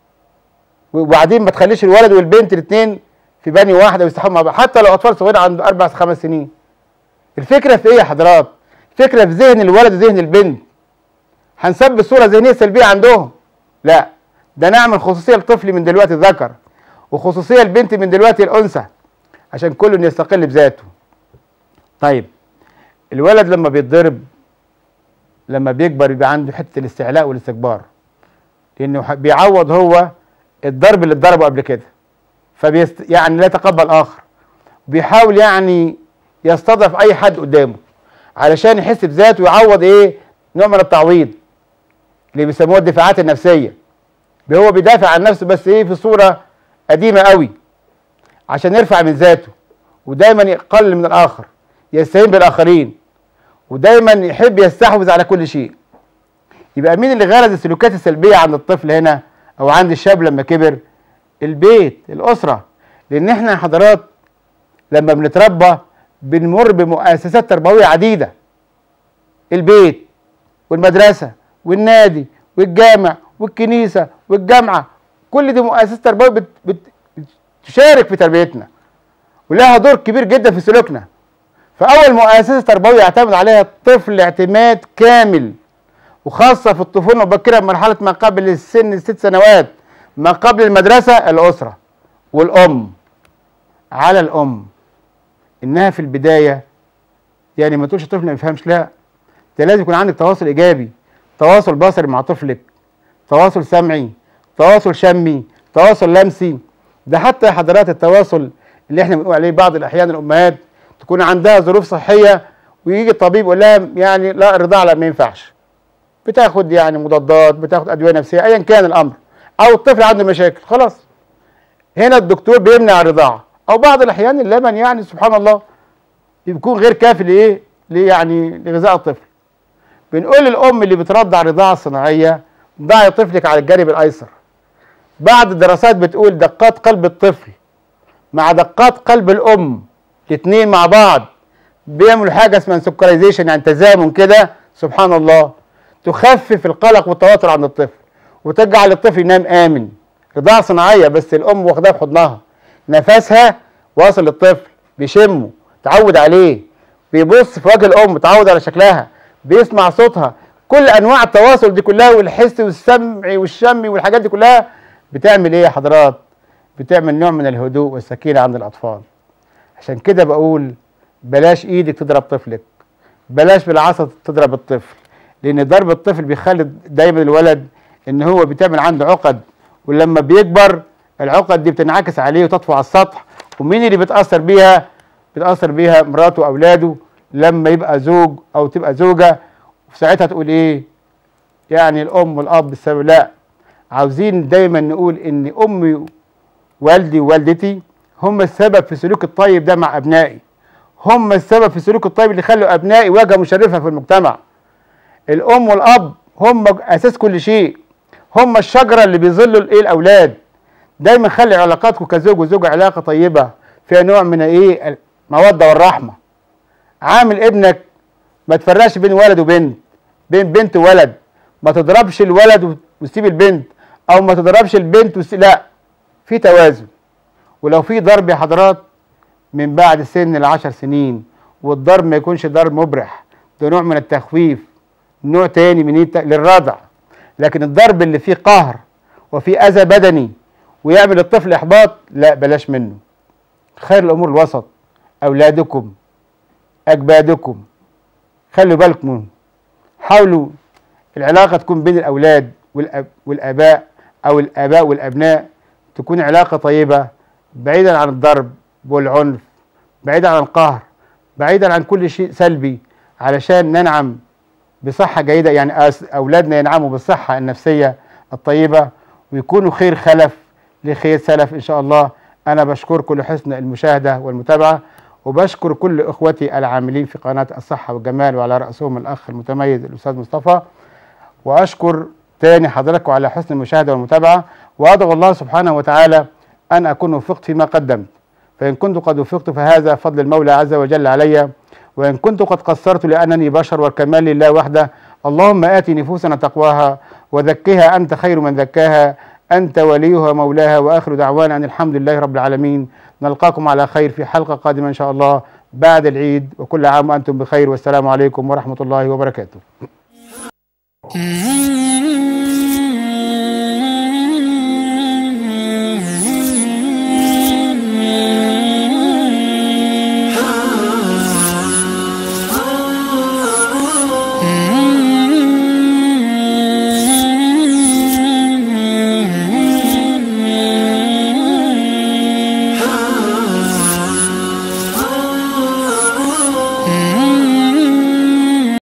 وبعدين ما تخليش الولد والبنت الاثنين في بني واحده ويستحموا مع بعض حتى لو اطفال صغيره عنده اربع خمس سنين الفكره في ايه يا حضرات الفكره في ذهن الولد وذهن البنت هنسبب صوره ذهنيه سلبيه عندهم لا ده نعمل خصوصيه لطفلي من دلوقتي الذكر وخصوصيه البنت من دلوقتي الانثى عشان كل يستقل بذاته طيب الولد لما بيتضرب لما بيكبر يبقى عنده حته الاستعلاء والاستكبار لانه ح- بيعوض هو الضرب اللي اتضربه قبل كده فبيست يعني لا يتقبل اخر بيحاول يعني يستضعف اي حد قدامه علشان يحس بذاته ويعوض ايه نوع من التعويض اللي بيسموها الدفاعات النفسيه هو بيدافع عن نفسه بس ايه في صوره قديمه قوي عشان يرفع من ذاته ودايما يقلل من الاخر يستهين بالاخرين ودايما يحب يستحوذ على كل شيء يبقى مين اللي غرز السلوكيات السلبيه عند الطفل هنا او عند الشاب لما كبر البيت الاسره لان احنا يا حضرات لما بنتربى بنمر بمؤسسات تربويه عديده البيت والمدرسه والنادي والجامع والكنيسه والجامعه كل دي مؤسسات تربويه بت... بت... بتشارك في تربيتنا ولها دور كبير جدا في سلوكنا فاول مؤسسه تربويه يعتمد عليها الطفل اعتماد كامل وخاصه في الطفوله المبكره مرحله ما قبل السن الست سنوات ما قبل المدرسه الاسره والام على الام انها في البدايه يعني ما تقولش الطفل ما يفهمش لا ده لازم يكون عندك تواصل ايجابي تواصل بصري مع طفلك تواصل سمعي تواصل شمي تواصل لمسي ده حتى يا حضرات التواصل اللي احنا بنقول عليه بعض الاحيان الامهات تكون عندها ظروف صحيه ويجي الطبيب يقول لها يعني لا الرضاعه لا ما ينفعش بتاخد يعني مضادات بتاخد ادويه نفسيه ايا كان الامر او الطفل عنده مشاكل خلاص هنا الدكتور بيمنع الرضاعه او بعض الاحيان اللبن يعني سبحان الله بيكون غير كافي لايه ليه يعني لغذاء الطفل بنقول للام اللي بترضع رضاعه صناعيه ضعي طفلك على الجانب الايسر بعض الدراسات بتقول دقات قلب الطفل مع دقات قلب الام الاثنين مع بعض بيعملوا حاجه اسمها سكرايزيشن يعني تزامن كده سبحان الله تخفف القلق والتوتر عند الطفل وتجعل الطفل ينام امن رضاعه صناعيه بس الام واخداه في حضنها نفسها واصل للطفل بيشمه تعود عليه بيبص في وجه الام تعود على شكلها بيسمع صوتها كل انواع التواصل دي كلها والحس والسمع والشم والحاجات دي كلها بتعمل ايه يا حضرات بتعمل نوع من الهدوء والسكينه عند الاطفال عشان كده بقول بلاش ايدك تضرب طفلك بلاش بالعصا تضرب الطفل لان ضرب الطفل بيخلي دايما الولد ان هو بتعمل عنده عقد ولما بيكبر العقد دي بتنعكس عليه وتطفو على السطح ومين اللي بيتاثر بيها بيتاثر بيها مراته واولاده لما يبقى زوج او تبقى زوجه وفي ساعتها تقول ايه يعني الام والاب السبب لا عاوزين دايما نقول ان امي والدي ووالدتي هم السبب في سلوك الطيب ده مع ابنائي هم السبب في سلوك الطيب اللي خلوا ابنائي واجهه مشرفه في المجتمع الام والاب هم اساس كل شيء هم الشجره اللي بيظلوا الايه الاولاد دايما خلي علاقاتكم كزوج وزوجه علاقه طيبه فيها نوع من ايه الموده والرحمه عامل ابنك ما تفرقش بين ولد وبنت بين بنت وولد ما تضربش الولد وتسيب البنت او ما تضربش البنت وتسيب لا في توازن ولو في ضرب يا حضرات من بعد سن العشر سنين والضرب ما يكونش ضرب مبرح ده نوع من التخويف نوع تاني من الت... للردع لكن الضرب اللي فيه قهر وفيه اذى بدني ويعمل الطفل احباط لا بلاش منه خير الامور الوسط اولادكم اجبادكم خلوا بالكم حاولوا العلاقه تكون بين الاولاد والأب والاباء او الاباء والابناء تكون علاقه طيبه بعيدا عن الضرب والعنف بعيدا عن القهر بعيدا عن كل شيء سلبي علشان ننعم بصحه جيده يعني اولادنا ينعموا بالصحه النفسيه الطيبه ويكونوا خير خلف لخير سلف ان شاء الله انا بشكركم لحسن المشاهده والمتابعه وبشكر كل اخوتي العاملين في قناه الصحه والجمال وعلى راسهم الاخ المتميز الاستاذ مصطفى واشكر تاني حضراتكم على حسن المشاهده والمتابعه وادعو الله سبحانه وتعالى ان اكون وفقت فيما قدمت فان كنت قد وفقت فهذا فضل المولى عز وجل علي وان كنت قد قصرت لانني بشر والكمال لله وحده اللهم ات نفوسنا تقواها وزكها انت خير من زكاها انت وليها مولاها واخر دعوانا ان الحمد لله رب العالمين نلقاكم على خير في حلقه قادمه ان شاء الله بعد العيد وكل عام وانتم بخير والسلام عليكم ورحمه الله وبركاته